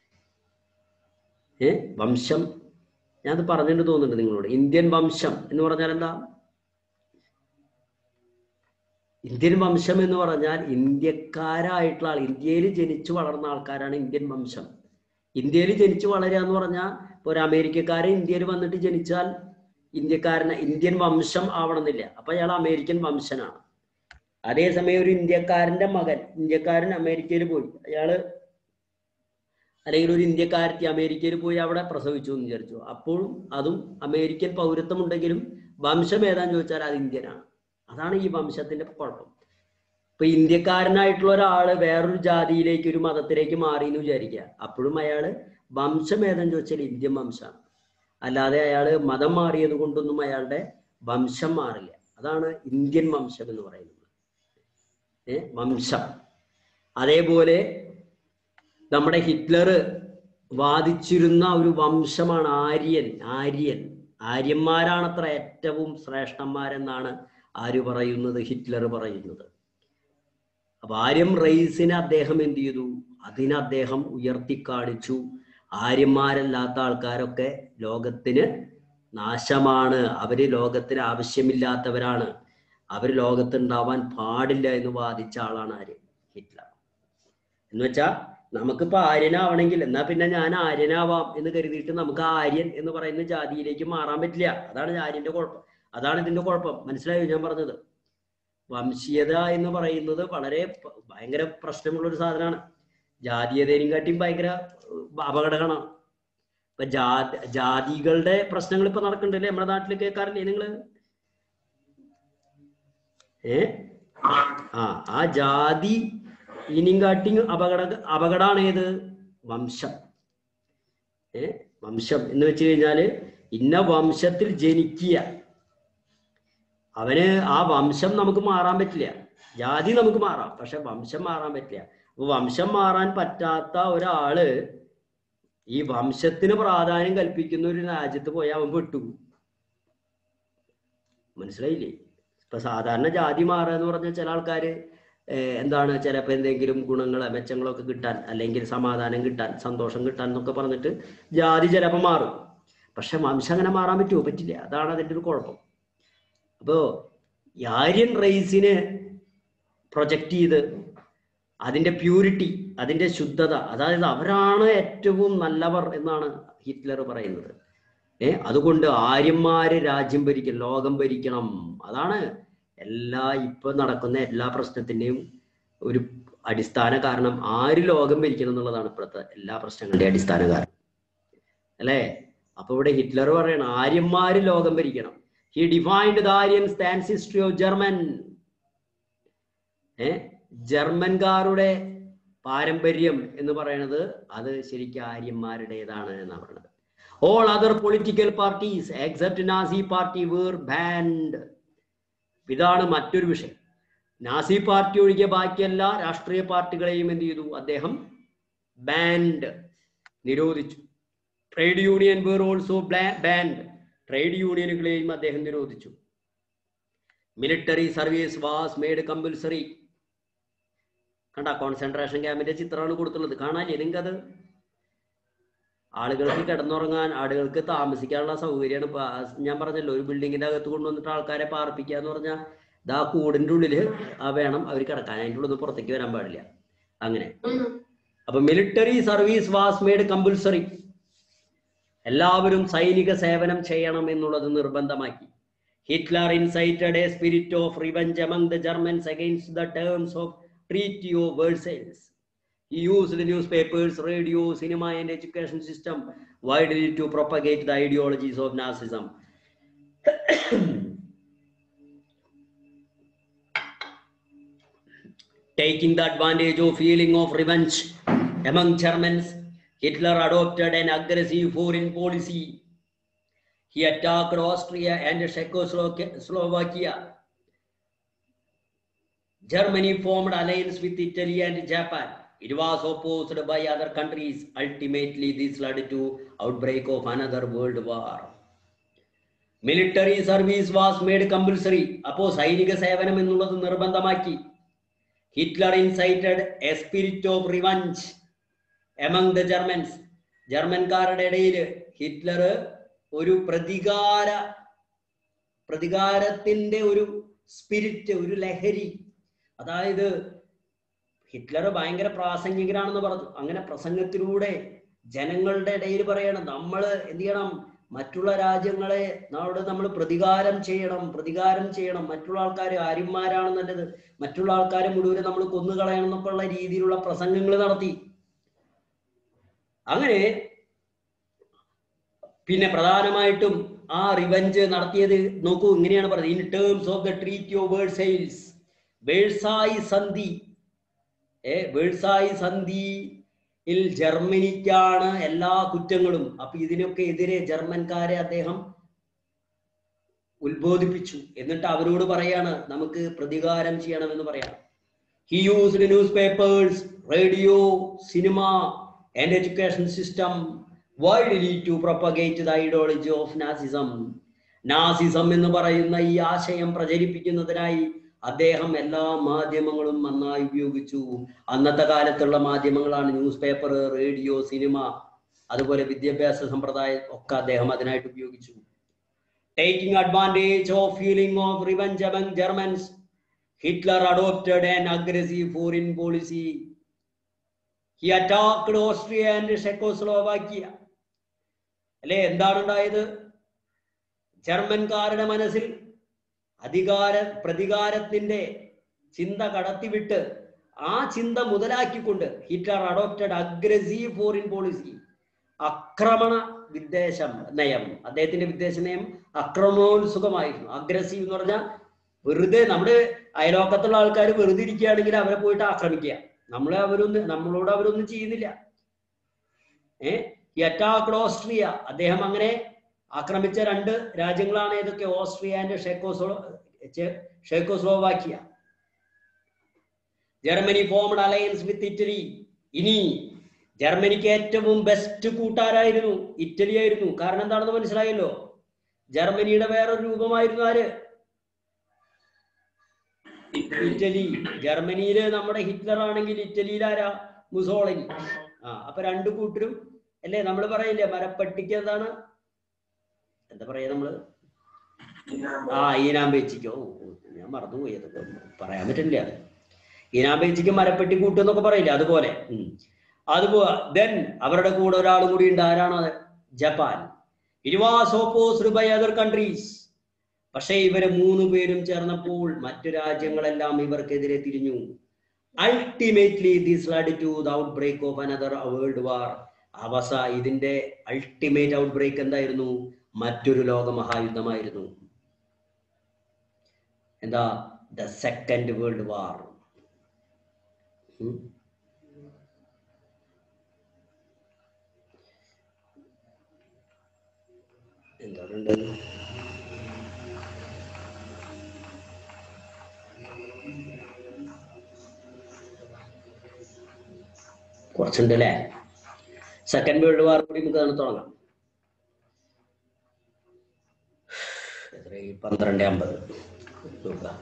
ഏ വംശം ഞാനത് പറഞ്ഞിട്ട് തോന്നുന്നുണ്ട് നിങ്ങളോട് ഇന്ത്യൻ വംശം എന്ന് പറഞ്ഞാൽ എന്താ ഇന്ത്യൻ വംശം എന്ന് പറഞ്ഞാൽ ഇന്ത്യക്കാരായിട്ടുള്ള ആൾ ഇന്ത്യയിൽ ജനിച്ചു വളർന്ന ആൾക്കാരാണ് ഇന്ത്യൻ വംശം ഇന്ത്യയിൽ ജനിച്ചു വളരുക എന്ന് പറഞ്ഞാൽ ഇപ്പൊ ഒരു അമേരിക്കക്കാരൻ ഇന്ത്യയിൽ വന്നിട്ട് ജനിച്ചാൽ ഇന്ത്യക്കാരന് ഇന്ത്യൻ വംശം ആവണമെന്നില്ല അപ്പൊ അയാൾ അമേരിക്കൻ വംശനാണ് അതേസമയം ഒരു ഇന്ത്യക്കാരന്റെ മകൻ ഇന്ത്യക്കാരൻ അമേരിക്കയിൽ പോയി അയാള് അല്ലെങ്കിൽ ഒരു ഇന്ത്യക്കാരത്തി അമേരിക്കയിൽ പോയി അവിടെ പ്രസവിച്ചു എന്ന് വിചാരിച്ചു അപ്പോഴും അതും അമേരിക്കൻ പൗരത്വം ഉണ്ടെങ്കിലും വംശം ഏതാന്ന് ചോദിച്ചാൽ അത് ഇന്ത്യനാണ് അതാണ് ഈ വംശത്തിന്റെ കുഴപ്പം ഇപ്പൊ ഇന്ത്യക്കാരനായിട്ടുള്ള ഒരാള് വേറൊരു ജാതിയിലേക്ക് ഒരു മതത്തിലേക്ക് മാറി എന്ന് വിചാരിക്കുക അപ്പോഴും അയാള് വംശം ഏതെന്ന് ചോദിച്ചാൽ ഇന്ത്യൻ വംശമാണ് അല്ലാതെ അയാള് മതം മാറിയത് കൊണ്ടൊന്നും അയാളുടെ വംശം മാറില്ല അതാണ് ഇന്ത്യൻ വംശം എന്ന് പറയുന്നത് ഏ വംശം അതേപോലെ നമ്മുടെ ഹിറ്റ്ലർ വാദിച്ചിരുന്ന ഒരു വംശമാണ് ആര്യൻ ആര്യൻ ആര്യന്മാരാണത്ര ഏറ്റവും ശ്രേഷ്ഠന്മാരെന്നാണ് ആര് പറയുന്നത് ഹിറ്റ്ലർ പറയുന്നത് അപ്പൊ ആര്യം റൈസിനെ അദ്ദേഹം എന്ത് ചെയ്തു അതിനെ അദ്ദേഹം ഉയർത്തിക്കാണിച്ചു ആര്യന്മാരല്ലാത്ത ആൾക്കാരൊക്കെ ലോകത്തിന് നാശമാണ് അവര് ലോകത്തിന് ആവശ്യമില്ലാത്തവരാണ് അവർ ലോകത്തുണ്ടാവാൻ പാടില്ല എന്ന് വാദിച്ച ആളാണ് ആര് ഹിറ്റ്ലർ എന്ന് വെച്ചാ നമുക്കിപ്പോ ആര്യനാവണമെങ്കിൽ എന്നാ പിന്നെ ഞാൻ ആര്യനാവാം എന്ന് കരുതിയിട്ട് നമുക്ക് ആര്യൻ എന്ന് പറയുന്ന ജാതിയിലേക്ക് മാറാൻ പറ്റില്ല അതാണ് ആര്യന്റെ കുഴപ്പം അതാണ് ഇതിന്റെ കുഴപ്പം മനസ്സിലായോ ഞാൻ പറഞ്ഞത് വംശീയത എന്ന് പറയുന്നത് വളരെ പ- ഭയങ്കര പ്രശ്നമുള്ള ഒരു സാധനമാണ് ജാതീയതേനും കാട്ടിയും ഭയങ്കര ഏഹ്, അപകടമാണ് ഇപ്പൊ ജാതി ജാതികളുടെ പ്രശ്നങ്ങൾ ഇപ്പൊ നടക്കുന്നുണ്ടല്ലേ നമ്മുടെ നാട്ടിൽ കേൾക്കാറില്ലേ നിങ്ങള് ഏ ആ ആ ജാതി ഇനിയും കാട്ടിയും അപകട അപകടമാണ് ഏത് വംശം ഏ വംശം എന്ന് വെച്ച് കഴിഞ്ഞാല് ഇന്ന വംശത്തിൽ ജനിക്കുക അവന് ആ വംശം നമുക്ക് മാറാൻ പറ്റില്ല ജാതി നമുക്ക് മാറാം പക്ഷെ വംശം മാറാൻ പറ്റില്ല അപ്പൊ വംശം മാറാൻ പറ്റാത്ത ഒരാള് ഈ വംശത്തിന് പ്രാധാന്യം കൽപ്പിക്കുന്ന ഒരു രാജ്യത്ത് പോയാൽ അവൻ പെട്ടു മനസ്സിലായില്ലേ ഇപ്പൊ സാധാരണ ജാതി മാറുക എന്ന് പറഞ്ഞാൽ ചില ആൾക്കാര് ഏഹ് എന്താണ് ചിലപ്പോ എന്തെങ്കിലും ഗുണങ്ങളോ മെച്ചങ്ങളോ ഒക്കെ കിട്ടാൻ അല്ലെങ്കിൽ സമാധാനം കിട്ടാൻ സന്തോഷം കിട്ടാൻ എന്നൊക്കെ പറഞ്ഞിട്ട് ജാതി ചിലപ്പോൾ മാറും പക്ഷെ വംശം അങ്ങനെ മാറാൻ പറ്റുമോ പറ്റില്ല അതാണ് അതിന്റെ ഒരു കുഴപ്പം അപ്പോ ഈ ആര്യൻ റേസിനെ പ്രൊജക്റ്റ് ചെയ്ത് അതിന്റെ പ്യൂരിറ്റി അതിന്റെ ശുദ്ധത അതായത് അവരാണ് ഏറ്റവും നല്ലവർ എന്നാണ് ഹിറ്റ്ലർ പറയുന്നത് ഏ അതുകൊണ്ട് ആര്യന്മാര് രാജ്യം ഭരിക്കണം ലോകം ഭരിക്കണം അതാണ് എല്ലാ ഇപ്പൊ നടക്കുന്ന എല്ലാ പ്രശ്നത്തിന്റെയും ഒരു അടിസ്ഥാന കാരണം ആര് ലോകം ഭരിക്കണം എന്നുള്ളതാണ് ഇപ്പോഴത്തെ എല്ലാ പ്രശ്നങ്ങളുടെയും അടിസ്ഥാന കാരണം അല്ലേ അപ്പൊ ഇവിടെ ഹിറ്റ്ലർ പറയണം ആര്യന്മാര് ലോകം ഭരിക്കണം he defined the Aryan stance history of German uh ജർമ്മൻകാരുടെ പാരമ്പര്യം എന്ന് പറയുന്നത് അത് ശരിക്കും ആര്യന്മാരുടേതാണ് എന്നാണ് പറയുന്നത് all other political parties except Nazi party were banned ഇതാണ് മറ്റൊരു വിഷയം നാസി പാർട്ടി ഒഴികെ ബാക്കി എല്ലാ രാഷ്ട്രീയ പാർട്ടികളെയും എന്ത് ചെയ്തു അദ്ദേഹം ബാൻഡ് നിരോധിച്ചു trade union were also banned trade യൂണിയനുകളെയും അദ്ദേഹം നിരോധിച്ചു military service was made compulsory കണ്ട കോൺസെൻട്രേഷൻ ക്യാമ്പിന്റെ ചിത്രമാണ് കൊടുത്തുള്ളത് കാണാല്ലേ നിങ്ങൾക്കത് ആളുകൾക്ക് കിടന്നുറങ്ങാൻ ആളുകൾക്ക് താമസിക്കാനുള്ള സൗകര്യമാണ് ഇപ്പൊ ആ ഞാൻ പറഞ്ഞല്ലോ ഒരു ബിൽഡിങ്ങിന്റെ അകത്ത് കൊണ്ടുവന്നിട്ട് ആൾക്കാരെ പാർപ്പിക്കുക എന്ന് പറഞ്ഞാൽ ഇതാ കൂടിന്റെ ഉള്ളില് ആ വേണം അവർ കിടക്കാൻ അതിൻ്റെ ഉള്ളിൽ നിന്ന് പുറത്തേക്ക് വരാൻ പാടില്ല അങ്ങനെ അപ്പൊ military service was made compulsory എല്ലാവരും സൈനിക സേവനം ചെയ്യണം എന്നുള്ളത് നിർബന്ധമാക്കി Hitler incited a spirit of revenge among the Germans against the terms of Treaty of Versailles. He used the newspapers, radio, cinema, and education system widely to propagate the ideologies of Nazism. Taking the advantage of feeling of revenge among Germans, Hitler adopted an aggressive foreign policy. He attacked Austria and Czechoslovakia. Germany formed alliance with Italy and Japan. It was opposed by other countries. Ultimately, this led to outbreak of another world war. Military service was made compulsory അപ്പോ സൈനിക സേവനം എന്നുള്ളത് നിർബന്ധമാക്കി Hitler incited a spirit of revenge among the Germans ജർമ്മൻകാരുടെ ഇടയിൽ Hitler ഒരു പ്രതികാര പ്രതികാരത്തിന്റെ ഒരു സ്പിരിറ്റ് ഒരു ലഹരി അതായത് ഹിറ്റ്ലർ ഭയങ്കര പ്രാസംഗികനാണെന്ന് പറഞ്ഞു അങ്ങനെ പ്രസംഗത്തിലൂടെ ജനങ്ങളുടെ ഇടയിൽ പറയണം നമ്മൾ എന്ത് ചെയ്യണം മറ്റുള്ള രാജ്യങ്ങളെ നാളോട് നമ്മൾ പ്രതികാരം ചെയ്യണം പ്രതികാരം ചെയ്യണം മറ്റുള്ള ആൾക്കാർ ആര്യന്മാരാണ് നല്ലത് മറ്റുള്ള ആൾക്കാരെ മുഴുവൻ നമ്മൾ കൊന്നുകളയണം എന്നൊക്കെ ഉള്ള രീതിയിലുള്ള പ്രസംഗങ്ങൾ നടത്തി അങ്ങനെ പിന്നെ പ്രധാനമായിട്ടും ആ റിവഞ്ച് നടത്തിയത് നോക്കൂ ഇങ്ങനെയാണ് പറയുന്നത് in terms of the treaty of Versailles Versailles സന്ധി ഏ വേഴ്സായി സന്ധിയിൽ ജർമ്മനിക്കാണ് എല്ലാ കുറ്റങ്ങളും അപ്പൊ ഇതിനൊക്കെ എതിരെ ജർമ്മൻകാരെ അദ്ദേഹം ഉത്ബോധിപ്പിച്ചു എന്നിട്ട് അവരോട് പറയാണ് നമുക്ക് പ്രതികാരം ചെയ്യണമെന്ന് പറയാം he used newspapers radio cinema and education system widely to propagate the ideology of Nazism Nazism എന്ന് പറയുന്ന ഈ ആശയം പ്രചരിപ്പിക്കുന്നതിനായി അദ്ദേഹം എല്ലാ മാധ്യമങ്ങളും നന്നായി ഉപയോഗിച്ചു അന്നത്തെ കാലത്തുള്ള മാധ്യമങ്ങളാണ് ന്യൂസ് പേപ്പർ റേഡിയോ സിനിമ അതുപോലെ വിദ്യാഭ്യാസ സമ്പ്രദായം ഒക്കെ അദ്ദേഹം അതിനായിട്ട് ഉപയോഗിച്ചു taking advantage of feeling of revenge among Germans Hitler adopted an aggressive foreign policy he attacked Austria and Czechoslovakia അല്ലെ എന്താണ് ഉണ്ടായത് ജർമ്മൻകാരുടെ മനസ്സിൽ അധികാര പ്രതികാരത്തിന്റെ ചിന്ത കടത്തിവിട്ട് ആ ചിന്ത മുതലാക്കിക്കൊണ്ട് Hitler adopted aggressive foreign policy ആക്രമണ വിദ്വേഷം നയം അദ്ദേഹത്തിന്റെ വിദ്വേഷ നയം അക്രമോത്സുകമായിരുന്നു അഗ്രസീവ് എന്ന് പറഞ്ഞാൽ വെറുതെ നമ്മുടെ അയലോക്കത്തുള്ള ആൾക്കാർ വെറുതെ ഇരിക്കുകയാണെങ്കിൽ അവരെ പോയിട്ട് ആക്രമിക്കുക നമ്മളെ അവരൊന്നും നമ്മളോട് അവരൊന്നും ചെയ്യുന്നില്ല ഏ ഈ അറ്റാക്ഡ് ഓസ്ട്രിയ അദ്ദേഹം അങ്ങനെ ആക്രമിച്ച രണ്ട് രാജ്യങ്ങളാണ് ഏതൊക്കെ ഓസ്ട്രിയ ആൻഡ് ഷെക്കോസ്ലോ Czechoslovakia Germany formed alliance with Italy ഇനി ജർമ്മനിക്ക് ഏറ്റവും ബെസ്റ്റ് കൂട്ടാരായിരുന്നു ഇറ്റലി ആയിരുന്നു കാരണം എന്താണെന്ന് മനസ്സിലായല്ലോ ജർമ്മനിയുടെ വേറൊരു രൂപമായിരുന്നു ആര് ഇറ്റലി ജർമ്മനിയില് നമ്മുടെ ഹിറ്റ്ലർ ആണെങ്കിൽ ഇറ്റലിയിൽ ആരാ മുസോളിനി ആ അപ്പൊ രണ്ടു കൂട്ടരും അല്ലേ നമ്മൾ പറയില്ലേ മരപ്പട്ടിക്ക് എന്താണ് എന്താ പറയാ നമ്മള് ആ ഈനാമ്പേച്ചിക്കോ ഓ, ഞാൻ മറന്നുപോയി അതൊക്കെ പറയാൻ പറ്റില്ല ഈനാമ്പേച്ചിക്ക് മരപ്പെട്ടി കൂട്ടും എന്നൊക്കെ പറയില്ലേ അതുപോലെ ഉം. അതുപോലെ ദെൻ അവരുടെ കൂടെ ഒരാളും കൂടി ഉണ്ട് ആരാണ് അത്? Japan it was opposed by other countries പക്ഷേ ഇവര് മൂന്ന് പേരും ചേർന്നപ്പോൾ മറ്റു രാജ്യങ്ങളെല്ലാം ഇവർക്കെതിരെ തിരിഞ്ഞു ultimately this led to the outbreak of another world war അവസ ഇതിന്റെ അൾട്ടിമേറ്റ് ഔട്ട് ബ്രേക്ക് എന്തായിരുന്നു മറ്റൊരു ലോക മഹായുദ്ധമായിരുന്നു എന്താ ദ സെക്കൻഡ് വേൾഡ് വാർ എന്താ പറയണ്ടത് കുറച്ചുണ്ട് അല്ലേ സെക്കൻഡ് വേൾഡ് വാർ കൂടി നമുക്ക് തന്നെ തുടങ്ങാം എത്രയായി? പന്ത്രണ്ട് അമ്പത് നോക്കാം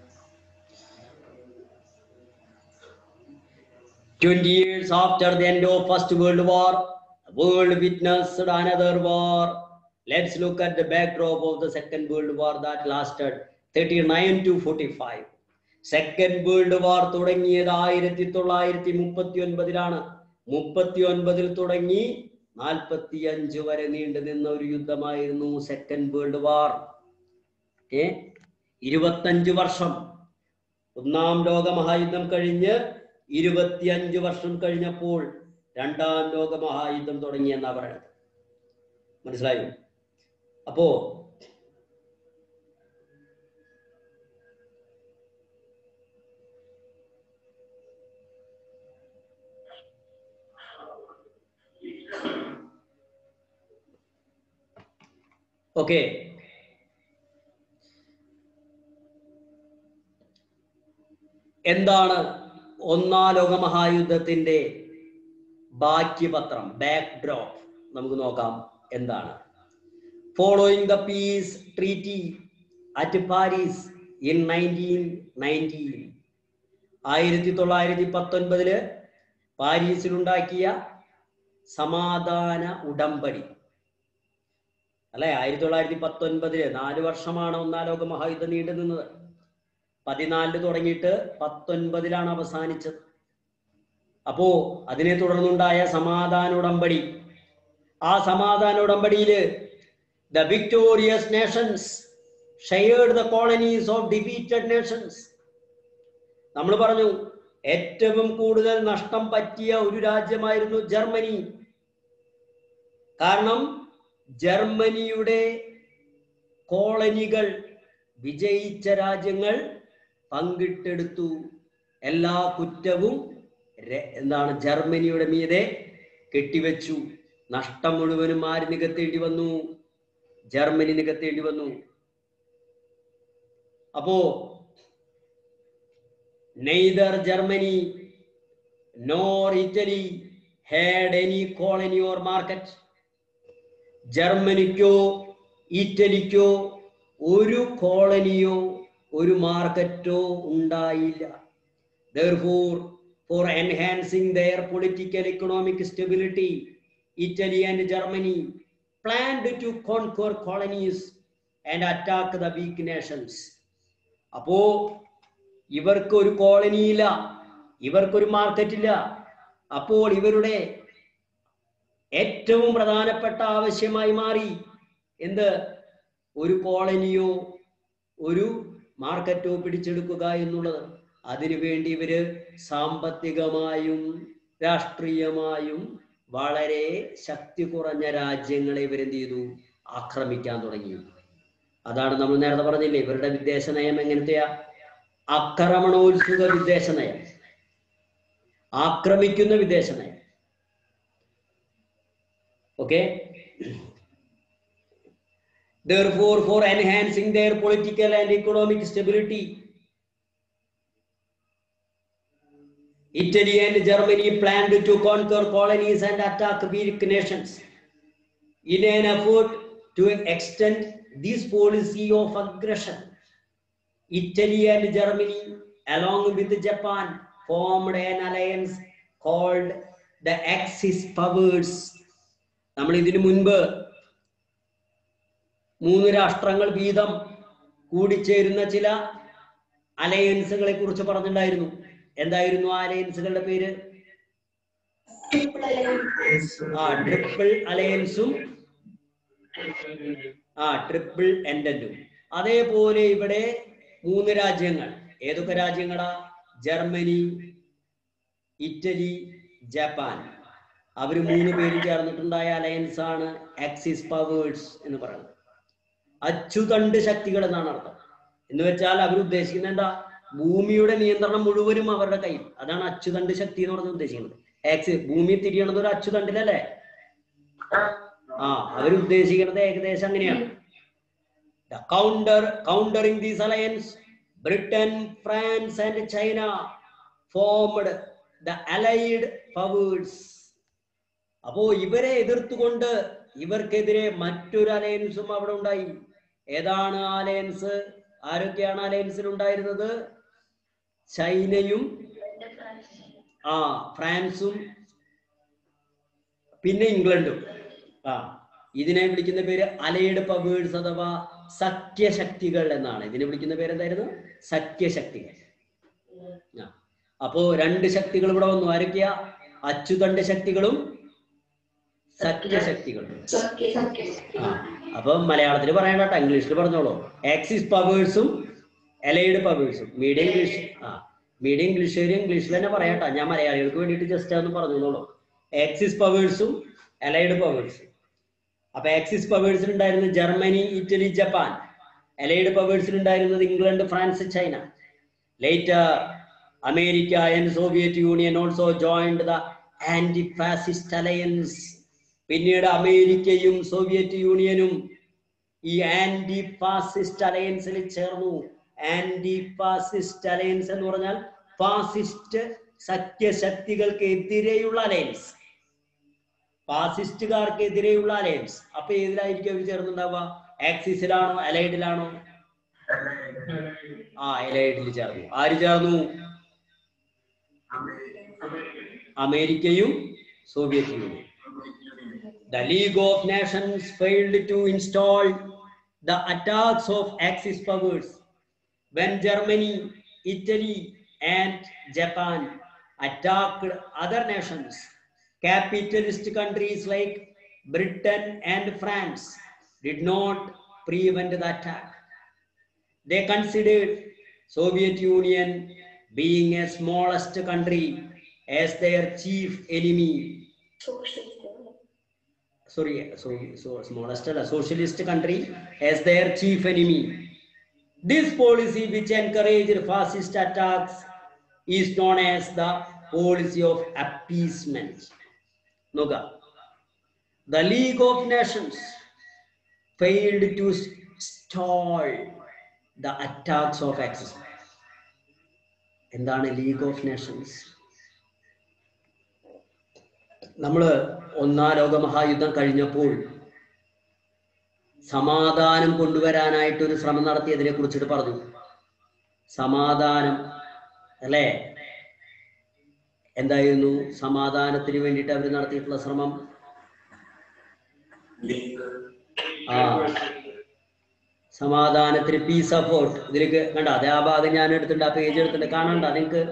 Twenty years after the end of First World War, the world witnessed another war. Let's look at the backdrop of the Second World War that lasted 39 to 45. Second world war തുടങ്ങിയത് ആയിരത്തി തൊള്ളായിരത്തി മുപ്പത്തി ഒൻപതിലാണ് മുപ്പത്തി ഒൻപതിൽ തുടങ്ങി നാൽപ്പത്തി അഞ്ച് വരെ നീണ്ടു നിന്ന ഒരു യുദ്ധമായിരുന്നു സെക്കൻഡ് വേൾഡ് വാർ ഏ ഇരുപത്തഞ്ച് വർഷം ഒന്നാം ലോക മഹായുദ്ധം കഴിഞ്ഞ് ഇരുപത്തിയഞ്ച് വർഷം കഴിഞ്ഞപ്പോൾ രണ്ടാം ലോക മഹായുദ്ധം തുടങ്ങി എന്നാ പറയുന്നത് മനസ്സിലായോ അപ്പോ ഓക്കെ എന്താണ് ഒന്നാം ലോക മഹായുദ്ധത്തിന്റെ ബാക്കി പത്രം ബാക്ക് ഡ്രോപ്പ് നമുക്ക് നോക്കാം എന്താണ് following the peace treaty at Paris in nineteen nineteen ആയിരത്തി തൊള്ളായിരത്തി പത്തൊൻപതില് പാരീസിലുണ്ടാക്കിയ സമാധാന ഉടമ്പടി അല്ലെ ആയിരത്തി തൊള്ളായിരത്തി പത്തൊൻപതില് നാല് വർഷമാണ് ഒന്നാം ലോക മഹായുദ്ധം നീണ്ടു നിന്നത് പതിനാലില് തുടങ്ങിയിട്ട് പത്തൊൻപതിലാണ് അവസാനിച്ചത് അപ്പോ അതിനെ തുടർന്നുണ്ടായ സമാധാന ഉടമ്പടി ആ സമാധാന ഉടമ്പടിയില് the victorious nations shared the colonies of defeated nations നമ്മൾ പറഞ്ഞു ഏറ്റവും കൂടുതൽ നഷ്ടം പറ്റിയ ഒരു രാജ്യമായിരുന്നു ജർമ്മനി കാരണം ജർമ്മനിയുടെ കോളനികൾ വിജയിച്ച രാജ്യങ്ങൾ പങ്കിട്ടെടുത്തു എല്ലാ കുറ്റവും ര- എന്താണ് ജർമ്മനിയുടെ മീതെ കെട്ടിവെച്ചു നഷ്ടം മുഴുവനും ആര് നികത്തേണ്ടി വന്നു ജർമ്മനി നികത്തേണ്ടി വന്നു അപ്പോ neither Germany nor Italy had any colony or market ജർമ്മനിക്കോ ഇറ്റലിക്കോ ഒരു കോളനിയോ ഒരു മാർക്കറ്റോ ഉണ്ടായില്ല Therefore, for enhancing their political economic stability, Italy and Germany planned to conquer colonies and attack the weak nations. അപ്പോ ഇവർക്ക് ഒരു കോളനി ഇല്ല ഇവർക്കൊരു മാർക്കറ്റ് ഇല്ല അപ്പോൾ ഇവരുടെ ഏറ്റവും പ്രധാനപ്പെട്ട ആവശ്യമായി മാറി എന്ത് ഒരു കോളനിയോ ഒരു മാർക്കറ്റോ പിടിച്ചെടുക്കുക എന്നുള്ളത് അതിനുവേണ്ടി ഇവര് സാമ്പത്തികമായും രാഷ്ട്രീയമായും വളരെ ശക്തി കുറഞ്ഞ രാജ്യങ്ങളെ ഇവരെന്ത് ചെയ്തു ആക്രമിക്കാൻ തുടങ്ങി അതാണ് നമ്മൾ നേരത്തെ പറഞ്ഞില്ലേ ഇവരുടെ വിദേശ നയം എങ്ങനത്തെയാ ആക്രമണോത്സുക വിദേശ നയം ആക്രമിക്കുന്ന വിദേശ നയം okay Therefore, for enhancing their political and economic stability, Italy and Germany planned to conquer colonies and attack weak nations. In an effort to extend this policy of aggression, Italy and Germany, along with Japan, formed an alliance called the Axis Powers. നമ്മൾ ഇതിനു മുൻപ് മൂന്ന് രാഷ്ട്രങ്ങൾ വീതം കൂടിച്ചേരുന്ന ചില അലയൻസുകളെ കുറിച്ച് പറഞ്ഞിട്ടുണ്ടായിരുന്നു എന്തായിരുന്നു ആ അലയൻസുകളുടെ പേര് ആ ട്രിപ്പിൾ അലയൻസും ആ ട്രിപ്പിൾ എൻഡന്റും അതേപോലെ ഇവിടെ മൂന്ന് രാജ്യങ്ങൾ ഏതൊക്കെ രാജ്യങ്ങളാ ജർമ്മനി ഇറ്റലി ജപ്പാൻ അവര് മൂന്ന് പേര് ചേർന്നിട്ടുണ്ടായ അലയൻസ് ആണ് ആക്സിസ് പവേഴ്സ് എന്ന് പറയുന്നത് അച്ചുതണ്ട് ശക്തികൾ എന്നാണ് അർത്ഥം എന്ന് വെച്ചാൽ അവർ ഉദ്ദേശിക്കുന്നത് എന്താ ഭൂമിയുടെ നിയന്ത്രണം മുഴുവനും അവരുടെ കയ്യിൽ അതാണ് അച്ചുതണ്ട് ശക്തി എന്ന് പറഞ്ഞ് ഉദ്ദേശിക്കുന്നത് ആക്സി ഭൂമി തിരിയണത് ഒരു അച്ചുതണ്ടിലല്ലേ ആ അവർ ഉദ്ദേശിക്കുന്നത് ഏകദേശം അങ്ങനെയാണ് counter countering these alliance Britain France and China formed the allied powers അപ്പോ ഇവരെ എതിർത്തുകൊണ്ട് ഇവർക്കെതിരെ മറ്റൊരു അലയൻസും അവിടെ ഉണ്ടായി ഏതാണ് ആ അലയൻസ് ആരൊക്കെയാണ് അലയൻസിൽ ഉണ്ടായിരുന്നത് ചൈനയും ആ ഫ്രാൻസും പിന്നെ ഇംഗ്ലണ്ടും ആ ഇതിനെ വിളിക്കുന്ന പേര് അലൈഡ് പവേഴ്സ് അഥവാ സഖ്യശക്തികൾ എന്നാണ് ഇതിനെ വിളിക്കുന്ന പേര് എന്തായിരുന്നു സഖ്യശക്തികൾ ആ അപ്പോ രണ്ട് ശക്തികൾ ഇവിടെ വന്നു ആരൊക്കെയാ അച്ചുതണ്ട് ശക്തികളും സഖ്യശക്തികളും ആ അപ്പൊ മലയാളത്തിൽ പറയണ്ട ഇംഗ്ലീഷിൽ പറഞ്ഞോളൂ ആക്സിസ് പവേഴ്സും എലൈഡ് പവേഴ്സും മീഡിയം ഇംഗ്ലീഷ് ആ മീഡിയം ഇംഗ്ലീഷുകാർ ഇംഗ്ലീഷിൽ തന്നെ പറയണ്ട ഞാൻ മലയാളികൾക്ക് വേണ്ടിയിട്ട് ജസ്റ്റ് ഒന്ന് പറഞ്ഞോളൂ ആക്സിസ് പവേഴ്സും എലൈഡ് പവേഴ്സും അപ്പൊ ആക്സിസ് പവേഴ്സിൽ ഉണ്ടായിരുന്നത് ജർമ്മനി ഇറ്റലി ജപ്പാൻ എലൈഡ് പവേഴ്സിൽ ഉണ്ടായിരുന്നത് England France China later America and Soviet Union also joined the anti fascist alliance പിന്നീട് അമേരിക്കയും സോവിയറ്റ് യൂണിയനും ഈ ആന്റി ഫാസിസ്റ്റ് അലയൻസിൽ ചേർന്നു ആന്റി ഫാസിസ്റ്റ് അലയൻസ് എന്ന് പറഞ്ഞാൽ ഫാസിസ്റ്റ് സഖ്യശക്തികൾക്ക് എതിരെയുള്ള അലയൻസ് ഫാസിസ്റ്റുകാർക്കെതിരെയുള്ള അലയൻസ് അപ്പൊ ഏതിലായിരിക്കും അവർ ചേർന്നുണ്ടാവുക ആക്സിസിലാണോ അലൈഡിലാണോ ആ എലൈഡിൽ ചേർന്നു ആര് ചേർന്നു അമേരിക്കയും Soviet Union The League of Nations failed to install the attacks of Axis powers when Germany, Italy, and Japan attacked other nations. Capitalist countries like Britain and France did not prevent the attack. They considered Soviet Union being a smallest country as their chief enemy sorry, so, so smallest a socialist country as their chief enemy. This policy, which encouraged fascist attacks, is known as the policy of appeasement. Noga. The League of Nations failed to stall the attacks of Axis. എന്താണ് League of Nations നമ്മൾ ഒന്നാം ലോക മഹായുദ്ധം കഴിഞ്ഞപ്പോൾ സമാധാനം കൊണ്ടുവരാനായിട്ട് ഒരു ശ്രമം നടത്തിയതിനെ കുറിച്ചിട്ട് പറഞ്ഞു സമാധാനം അല്ലേ എന്തായിരുന്നു സമാധാനത്തിന് വേണ്ടിയിട്ട് അവർ നടത്തിയിട്ടുള്ള ശ്രമം ആ സമാധാനത്തിന് പീസ് അഫോർട്ട് ഇതിലേക്ക് കണ്ട അതേ ആ ഭാഗം ഞാൻ എടുത്തിട്ടുണ്ട് ആ പേജ് എടുത്തിട്ടുണ്ട് കാണണ്ട നിങ്ങൾക്ക്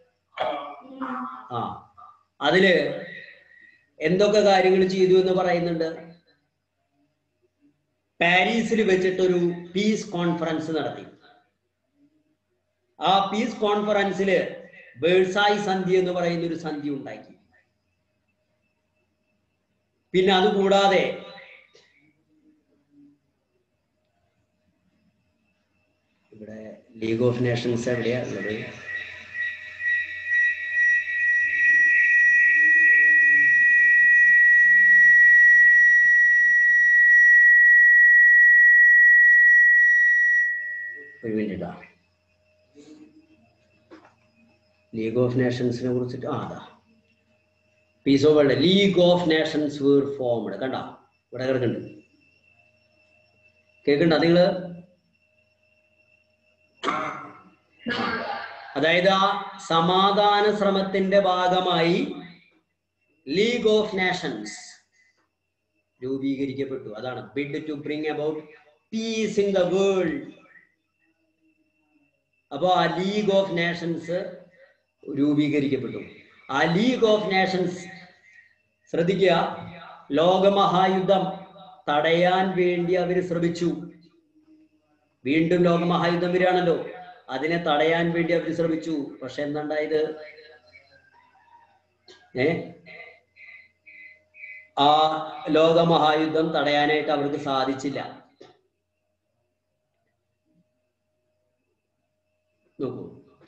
ആ അതില് എന്തൊക്കെ കാര്യങ്ങൾ ചെയ്തു എന്ന് പറയുന്നുണ്ട് പാരീസിൽ വെച്ചിട്ടൊരു പീസ് കോൺഫറൻസ് നടത്തി ആ പീസ് കോൺഫറൻസിൽ വേഴ്സായി സന്ധി എന്ന് പറയുന്ന ഒരു സന്ധി ഉണ്ടാക്കി പിന്നെ അതുകൂടാതെ ഇവിടെ ലീഗ് ഓഫ് നേഷൻസ് എവിടെയാ ഉള്ളത് ഒരു മിനിറ്റാ ലീഗ് ഓഫ് നേഷൻസിനെ കുറിച്ചിട്ട് ആ അതാ peace of world League of Nations were formed കണ്ട ഇവിടെ കിടക്കുന്നുണ്ട് കേൾക്കണ്ട നിങ്ങള് അതായത് ആ സമാധാന ശ്രമത്തിന്റെ ഭാഗമായി ലീഗ് ഓഫ് നേഷൻസ് രൂപീകരിക്കപ്പെട്ടു അതാണ് bid to bring about peace in the world അപ്പോൾ ആ ലീഗ് ഓഫ് നേഷൻസ് രൂപീകരിക്കപ്പെട്ടു ആ ലീഗ് ഓഫ് നേഷൻസ് ശ്രദ്ധിക്കുക ലോകമഹായുദ്ധം തടയാൻ വേണ്ടി അവർ ശ്രമിച്ചു വീണ്ടും ലോകമഹായുദ്ധം വരികയാണല്ലോ അതിനെ തടയാൻ വേണ്ടി അവർ ശ്രമിച്ചു പക്ഷെ എന്തുണ്ടായത് ഏ ആ ലോകമഹായുദ്ധം തടയാനായിട്ട് അവർക്ക് സാധിച്ചില്ല നോക്കൂ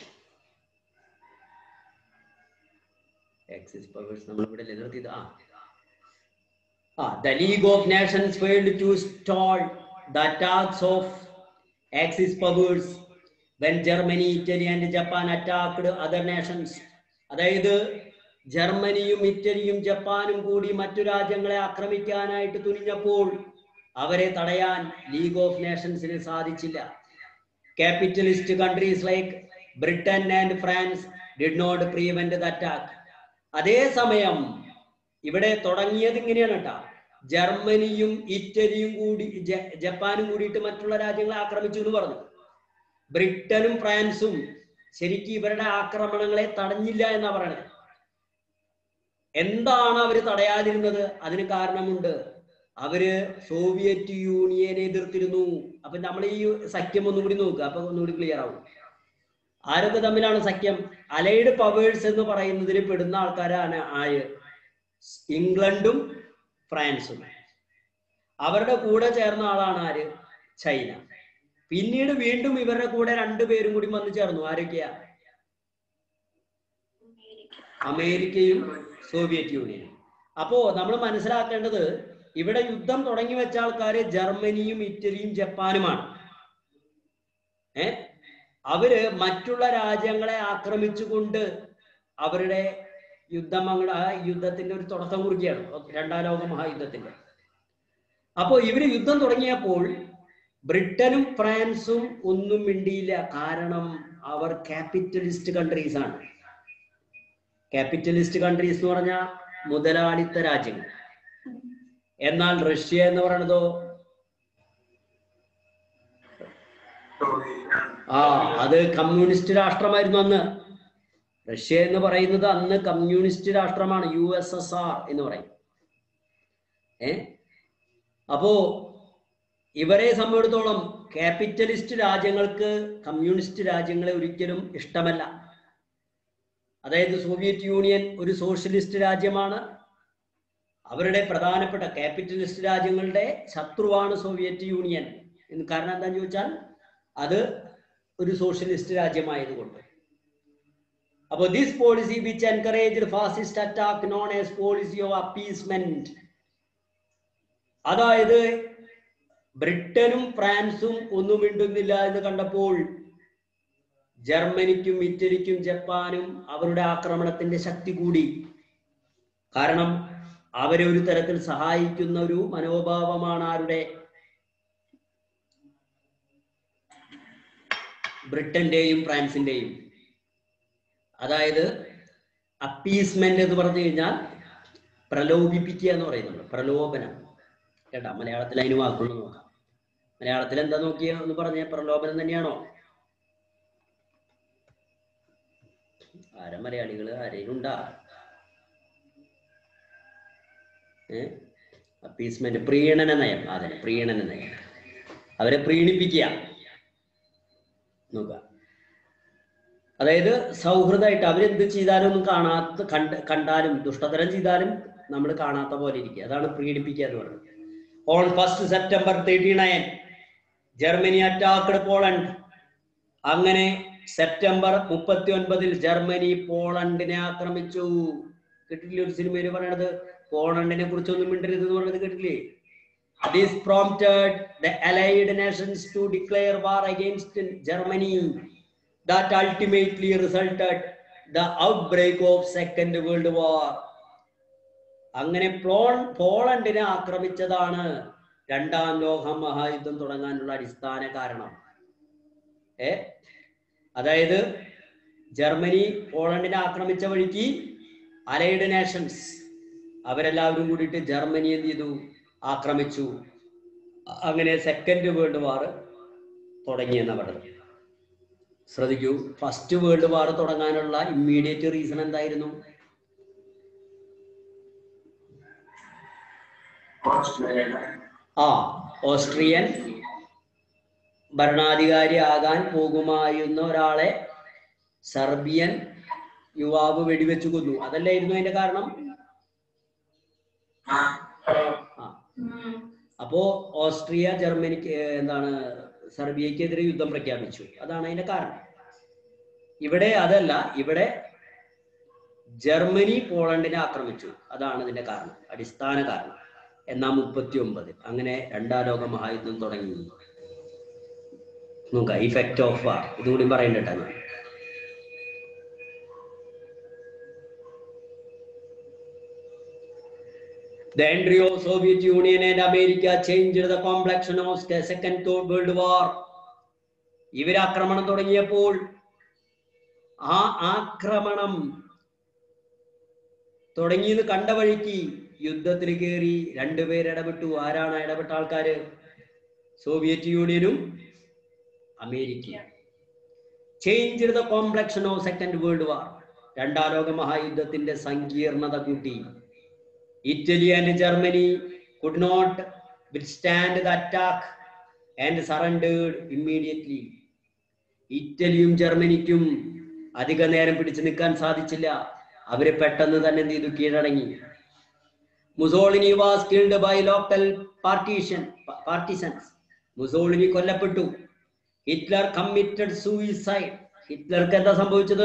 ആക്സിസ് പവേഴ്സ് നമ്മൾ ഇവിടെ നിർത്തിയത് ആ ആ the League of Nations failed to stall the attacks of axis powers when Germany Italy and Japan attacked other nations അതായത് ജർമ്മനിയും ഇറ്റലിയും ജപ്പാനും കൂടി മറ്റു രാജ്യങ്ങളെ ആക്രമിക്കാനായിട്ട് തുനിഞ്ഞപ്പോൾ അവരെ തടയാൻ ലീഗ് ഓഫ് നേഷൻസിന് സാധിച്ചില്ല capitalist countries like Britain and France did not prevent the attack. അതേസമയം ഇവിടെ തുടങ്ങിയത് ഇങ്ങനെയാണ് കേട്ടാ ജർമ്മനിയും ഇറ്റലിയും കൂടി ജ- ജപ്പാനും കൂടിയിട്ട് മറ്റുള്ള രാജ്യങ്ങളെ ആക്രമിച്ചു എന്ന് പറഞ്ഞു ബ്രിട്ടനും ഫ്രാൻസും ശരിക്കും ഇവരുടെ ആക്രമണങ്ങളെ തടഞ്ഞില്ല എന്നാ പറയണത് എന്താണ് അവര് തടയാതിരുന്നത് അതിന് കാരണമുണ്ട് അവര് സോവിയറ്റ് യൂണിയനെ എതിർത്തിരുന്നു അപ്പൊ നമ്മൾ ഈ സഖ്യം ഒന്നും കൂടി നോക്കുക അപ്പൊ ഒന്നുകൂടി ക്ലിയർ ആവും ആരൊക്കെ തമ്മിലാണ് സഖ്യം അലൈഡ് പവേഴ്സ് എന്ന് പറയുന്നതിൽ പെടുന്ന ആൾക്കാരാണ് ആര് ഇംഗ്ലണ്ടും ഫ്രാൻസും അവരുടെ കൂടെ ചേർന്ന ആളാണ് ആര് ചൈന പിന്നീട് വീണ്ടും ഇവരുടെ കൂടെ രണ്ടുപേരും കൂടി വന്നു ചേർന്നു ആരൊക്കെയാ അമേരിക്കയും സോവിയറ്റ് യൂണിയനും അപ്പോ നമ്മൾ മനസ്സിലാക്കേണ്ടത് ഇവിടെ യുദ്ധം തുടങ്ങി വെച്ച ആൾക്കാര് ജർമ്മനിയും ഇറ്റലിയും ജപ്പാനുമാണ് ഏ അവര് മറ്റുള്ള രാജ്യങ്ങളെ ആക്രമിച്ചുകൊണ്ട് അവരുടെ യുദ്ധം അങ്ങോട്ട് ആ യുദ്ധത്തിന്റെ ഒരു തുടക്കം കുറിക്കുകയാണ് രണ്ടാം ലോക മഹായുദ്ധത്തിന്റെ അപ്പോ ഇവര് യുദ്ധം തുടങ്ങിയപ്പോൾ ബ്രിട്ടനും ഫ്രാൻസും ഒന്നും മിണ്ടിയില്ല കാരണം അവർ ക്യാപിറ്റലിസ്റ്റ് കൺട്രീസ് ആണ് ക്യാപിറ്റലിസ്റ്റ് കൺട്രീസ് എന്ന് പറഞ്ഞാൽ മുതലാളിത്ത രാജ്യങ്ങൾ എന്നാൽ റഷ്യ എന്ന് പറയുന്നതോ ആ അത് കമ്മ്യൂണിസ്റ്റ് രാഷ്ട്രമായിരുന്നു അന്ന് റഷ്യ എന്ന് പറയുന്നത് അന്ന് കമ്മ്യൂണിസ്റ്റ് രാഷ്ട്രമാണ് യു എസ് എസ് ആർ എന്ന് പറയും ഏ അപ്പോ ഇവരെ സംബന്ധിച്ചിടത്തോളം ക്യാപിറ്റലിസ്റ്റ് രാജ്യങ്ങൾക്ക് കമ്മ്യൂണിസ്റ്റ് രാജ്യങ്ങളെ ഒരിക്കലും ഇഷ്ടമല്ല അതായത് സോവിയറ്റ് യൂണിയൻ ഒരു സോഷ്യലിസ്റ്റ് രാജ്യമാണ് അവരുടെ പ്രധാനപ്പെട്ട ക്യാപിറ്റലിസ്റ്റ് രാജ്യങ്ങളുടെ ശത്രുവാണ് സോവിയറ്റ് യൂണിയൻ എന്ന് കാരണം എന്താന്ന് ചോദിച്ചാൽ അത് ഒരു സോഷ്യലിസ്റ്റ് രാജ്യമായതുകൊണ്ട് അപ്പോൾ this policy which encourage fascist attack known as policy of appeasement അതായത് ബ്രിട്ടനും ഫ്രാൻസും ഒന്നും മിണ്ടുന്നില്ല എന്ന് കണ്ടപ്പോൾ ജർമ്മനിക്കും ഇറ്റലിക്കും ജപ്പാനും അവരുടെ ആക്രമണത്തിന്റെ ശക്തി കൂടി കാരണം അവരെ ഒരു തരത്തിൽ സഹായിക്കുന്ന ഒരു മനോഭാവമാണ് ആരുടെ ബ്രിട്ടന്റെയും ഫ്രാൻസിന്റെയും അതായത് അപ്പീസ്മെന്റ് എന്ന് പറഞ്ഞു കഴിഞ്ഞാൽ പ്രലോഭിപ്പിക്കുക എന്ന് പറയുന്നുണ്ട് പ്രലോഭനം കേട്ടാ മലയാളത്തിൽ അതിന് വാക്കുകൾ നോക്കാം മലയാളത്തിൽ എന്താ നോക്കിയ എന്ന് പറഞ്ഞ പ്രലോഭനം തന്നെയാണോ ആരാ മലയാളികള് ആരെങ്കിലും ഉണ്ടാ ഏ അപ്പീസ്മെന്റ് പ്രീണന നയം അതെ പ്രീണന നയം അവരെ പ്രീണിപ്പിക്കുക നോക്കുക അതായത് സൗഹൃദമായിട്ട് അവരെന്ത് ചെയ്താലും ഒന്നും കാണാത്ത കണ്ട് കണ്ടാലും ദുഷ്ടതരം ചെയ്താലും നമ്മൾ കാണാത്ത പോലെ ഇരിക്കുക അതാണ് പ്രീണിപ്പിക്കുക എന്ന് പറയുന്നത് on first September thirty nine Germany attacked Poland അങ്ങനെ സെപ്റ്റംബർ മുപ്പത്തി ഒൻപതിൽ ജർമ്മനി പോളണ്ടിനെ ആക്രമിച്ചു കേട്ടില്ലേ ഒരു സിനിമയിൽ പറയണത് പോളണ്ടിനെ കുറിച്ചൊന്നും മിണ്ടരുത് എന്ന് പറഞ്ഞത് കേട്ടില്ലേ This prompted the Allied nations to declare war against Germany that ultimately resulted the outbreak of Second World War. അങ്ങനെ പ്ലോൺ പോളണ്ടിനെ ആക്രമിച്ചതാണ് രണ്ടാം ലോക മഹായുദ്ധം തുടങ്ങാനുള്ള അടിസ്ഥാന കാരണം ഏ അതായത് ജർമ്മനി പോളണ്ടിനെ ആക്രമിച്ച വഴിക്ക് അലൈഡ് നേഷൻസ് അവരെല്ലാവരും കൂടിയിട്ട് ജർമ്മനി എന്ത് ചെയ്തു ആക്രമിച്ചു അങ്ങനെ സെക്കൻഡ് വേൾഡ് വാർ തുടങ്ങിയെന്ന പറഞ്ഞത് ശ്രദ്ധിക്കൂ ഫസ്റ്റ് വേൾഡ് വാർ തുടങ്ങാനുള്ള ഇമ്മീഡിയറ്റ് റീസൺ എന്തായിരുന്നു ആ ഓസ്ട്രിയൻ ഭരണാധികാരി ആകാൻ പോകുമായിരുന്ന ഒരാളെ സർബിയൻ യുവാവ് വെടിവെച്ചു കൊന്നു അതല്ലായിരുന്നു അതിന്റെ കാരണം ആ അപ്പോ ഓസ്ട്രിയ ജർമ്മനിക്ക് ഏർ, എന്താണ് സെർബിയക്കെതിരെ യുദ്ധം പ്രഖ്യാപിച്ചു അതാണ് അതിന്റെ കാരണം ഇവിടെ അതല്ല ഇവിടെ ജർമ്മനി പോളണ്ടിനെ ആക്രമിച്ചു അതാണ് ഇതിന്റെ കാരണം അടിസ്ഥാന കാരണം എന്നാ മുപ്പത്തി ഒമ്പത് അങ്ങനെ രണ്ടാം ലോക മഹായുദ്ധം തുടങ്ങി നോക്കാം ഇഫക്റ്റ് ഓഫ് വാർ ഇതുകൂടി പറയണ്ടട്ടാ ഞാൻ The entry of Soviet Union and America changed the complexion of the Second World War. ഇവർ ആക്രമണം തുടങ്ങിയപ്പോൾ ആ ആക്രമണം തുടങ്ങിയത് കണ്ട വഴിക്ക് യുദ്ധത്തിൽ കയറി രണ്ടുപേർ ഇടപെട്ടു ആരാണ് ആ ഇടപെട്ട ആൾക്കാര് സോവിയറ്റ് യൂണിയനും അമേരിക്കയും change the complexion of second world war രണ്ടാം ലോക മഹായുദ്ധത്തിന്റെ സങ്കീർണത കൂട്ടി Italy and Germany could not withstand the attack and surrendered immediately ഇറ്റലിയും ജർമ്മനിക്കും അധിക നേരം പിടിച്ചു നിൽക്കാൻ സാധിച്ചില്ല അവര് പെട്ടെന്ന് തന്നെ എന്ത് ചെയ്തു കീഴടങ്ങി Mussolini was killed by local partition partisans Mussolini കൊല്ലപ്പെട്ടു ഹിറ്റ്ലർ കമ്മിറ്റഡ് സൂയിസൈഡ് ഹിറ്റ്ലർക്ക് എന്താ സംഭവിച്ചത്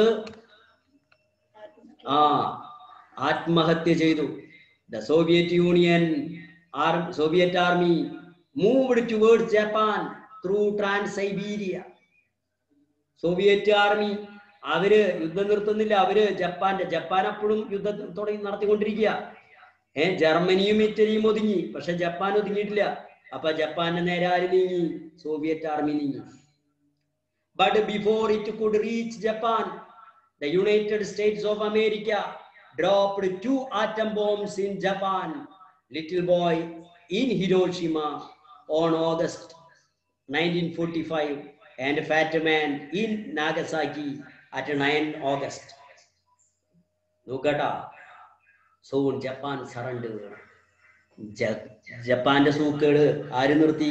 ആ ആത്മഹത്യ ചെയ്തു the Soviet Union are Soviet army moved towards Japan through trans Siberia Soviet army അവര് യുദ്ധം നിർത്തുന്നില്ല അവര് ജപ്പാന്റെ ജപ്പാൻ അപ്പോഴും യുദ്ധം തുടങ്ങി നടത്തിക്കൊണ്ടിരിക്കുക ഏ ജർമ്മനിയും ഇറ്റലിയും ഒതുങ്ങി പക്ഷെ ജപ്പാൻ ഒതുങ്ങിയിട്ടില്ല അപ്പൊ ജപ്പാന്റെ നേരെ ആര് നീങ്ങി സോവിയറ്റ് ആർമി നീങ്ങി but before it could reach Japan the United States of America dropped two atom bombs in Japan little boy in Hiroshima on August 1945 and Fat Man in Nagasaki at 9 August. നോക്കട്ടാ soon Japan surrender ജപ്പാന്റെ സൂക്കേട് ആര് നിർത്തി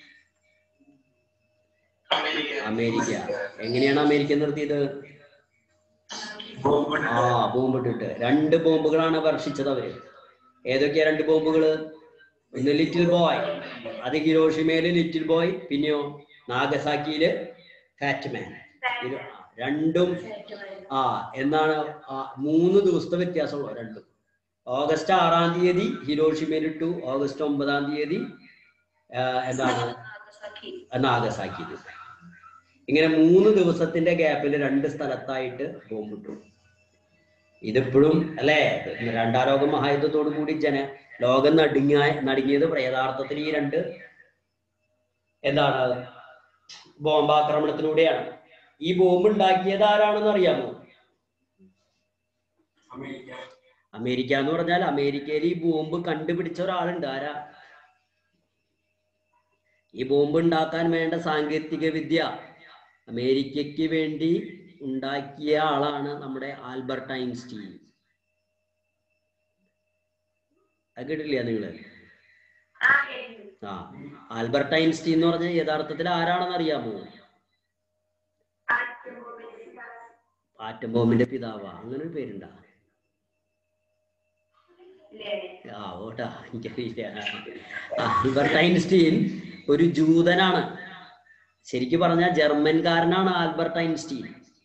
America എങ്ങനെയാണ് America നിർത്തിയത് ആ bomb ഇട്ടിട്ട് രണ്ട് ബോംബുകളാണ് വർഷിച്ചത് അവര് ഏതൊക്കെയാ രണ്ട് ബോംബുകള് ഒന്ന് ലിറ്റിൽ ബോയ് അത് ഹിരോഷിമയില് ലിറ്റിൽ ബോയ് പിന്നെയോ നാഗസാക്കിയില് ഫാറ്റ്മാൻ ഇത് രണ്ടും ആ എന്നാണ് ആ മൂന്ന് ദിവസത്തെ വ്യത്യാസമുള്ളൂ രണ്ടും ഓഗസ്റ്റ് ആറാം തീയതി ഹിരോഷിമയിൽ ഇട്ടു ഓഗസ്റ്റ് ഒമ്പതാം തീയതി ആ, എന്താണ് നാഗസാക്കിയിൽ ഇങ്ങനെ മൂന്ന് ദിവസത്തിന്റെ ഗ്യാപ്പിൽ രണ്ട് സ്ഥലത്തായിട്ട് ബോംബിട്ടു ഇതിപ്പോഴും അല്ലേ രണ്ടാം ലോക മഹായുദ്ധത്തോടു കൂടി ജന ലോകം നടുങ്ങിയ നടുങ്ങിയത് യഥാർത്ഥത്തിൽ ഈ രണ്ട് എന്താണ് ബോംബാക്രമണത്തിലൂടെയാണ് ഈ ബോംബ് ഉണ്ടാക്കിയത് ആരാണെന്ന് അറിയാമോ അമേരിക്ക എന്ന് പറഞ്ഞാൽ അമേരിക്കയിൽ ഈ ബോംബ് കണ്ടുപിടിച്ച ഒരാളുണ്ട് ആരാ ഈ ബോംബ് ഉണ്ടാക്കാൻ വേണ്ട സാങ്കേതിക വിദ്യ അമേരിക്കയ്ക്ക് വേണ്ടി ഉണ്ടാക്കിയ ആളാണ് നമ്മുടെ ആൽബർട്ട് ഐൻസ്റ്റീൻ അത് കേട്ടില്ല നിങ്ങള് ആ ആൽബർട്ട് ഐൻസ്റ്റീൻ എന്ന് പറഞ്ഞാൽ യഥാർത്ഥത്തിൽ ആരാണെന്ന് അറിയാമോ ആറ്റം ബോംബിന്റെ പിതാവാ അങ്ങനെ ഒരു പേരുണ്ടാ ആ ഓട്ടാ എനിക്കറിയില്ല ആൽബർട്ട് ഐൻസ്റ്റീൻ ഒരു ജൂതനാണ് ശരിക്കും പറഞ്ഞാൽ ജർമ്മൻകാരനാണ് ആൽബർട്ട് ഐൻസ്റ്റീൻ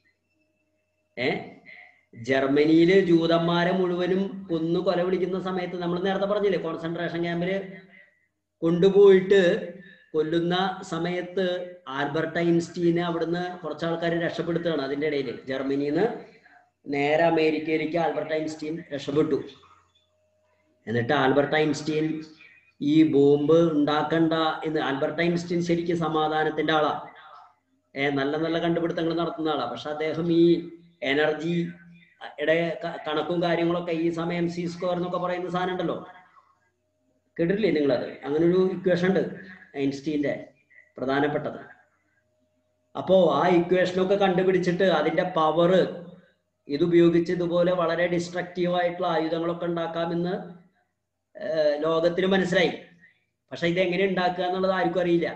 ഏ ജർമ്മനിയില് ജൂതന്മാരെ മുഴുവനും കൊന്നു കൊല വിളിക്കുന്ന സമയത്ത് നമ്മൾ നേരത്തെ പറഞ്ഞില്ലേ കോൺസെൻട്രേഷൻ ക്യാമ്പില് കൊണ്ടുപോയിട്ട് കൊല്ലുന്ന സമയത്ത് ആൽബർട്ട് ഐൻസ്റ്റീനെ അവിടുന്ന് കുറച്ച് ആൾക്കാർ രക്ഷപ്പെടുത്തുകയാണ് അതിന്റെ ഇടയിൽ ജർമ്മനിയിൽ നിന്ന് നേരെ അമേരിക്കയിലേക്ക് ആൽബർട്ട് ഐൻസ്റ്റീൻ രക്ഷപ്പെട്ടു എന്നിട്ട് ആൽബർട്ട് ഐൻസ്റ്റീൻ ഈ ബോംബ് ഉണ്ടാക്കണ്ട എന്ന് ആൽബർട്ട് ഐൻസ്റ്റീൻ ശരിക്കും സമാധാനത്തിന്റെ ആളാ ഏ നല്ല നല്ല കണ്ടുപിടുത്തങ്ങൾ നടത്തുന്ന ആളാ പക്ഷെ അദ്ദേഹം ഈ എനർജി യുടെ ക- കണക്കും കാര്യങ്ങളൊക്കെ ഈ സമയം സി സ്ക്വയർ എന്നൊക്കെ പറയുന്ന സാധനം ഉണ്ടല്ലോ കേട്ടിട്ടില്ലേ നിങ്ങളത് അങ്ങനെ ഒരു ഇക്വേഷൻ ഉണ്ട് ഐൻസ്റ്റീന്റെ പ്രധാനപ്പെട്ടത് അപ്പോ ആ ഇക്വേഷനൊക്കെ കണ്ടുപിടിച്ചിട്ട് അതിന്റെ പവർ ഇത് ഉപയോഗിച്ച് ഇതുപോലെ വളരെ ഡിസ്ട്രക്റ്റീവ് ആയിട്ടുള്ള ആയുധങ്ങളൊക്കെ ഉണ്ടാക്കാമെന്ന് ഏഹ് ലോകത്തിന് മനസ്സിലായി പക്ഷെ ഇത് എങ്ങനെ ഉണ്ടാക്കുക എന്നുള്ളത് ആർക്കും അറിയില്ല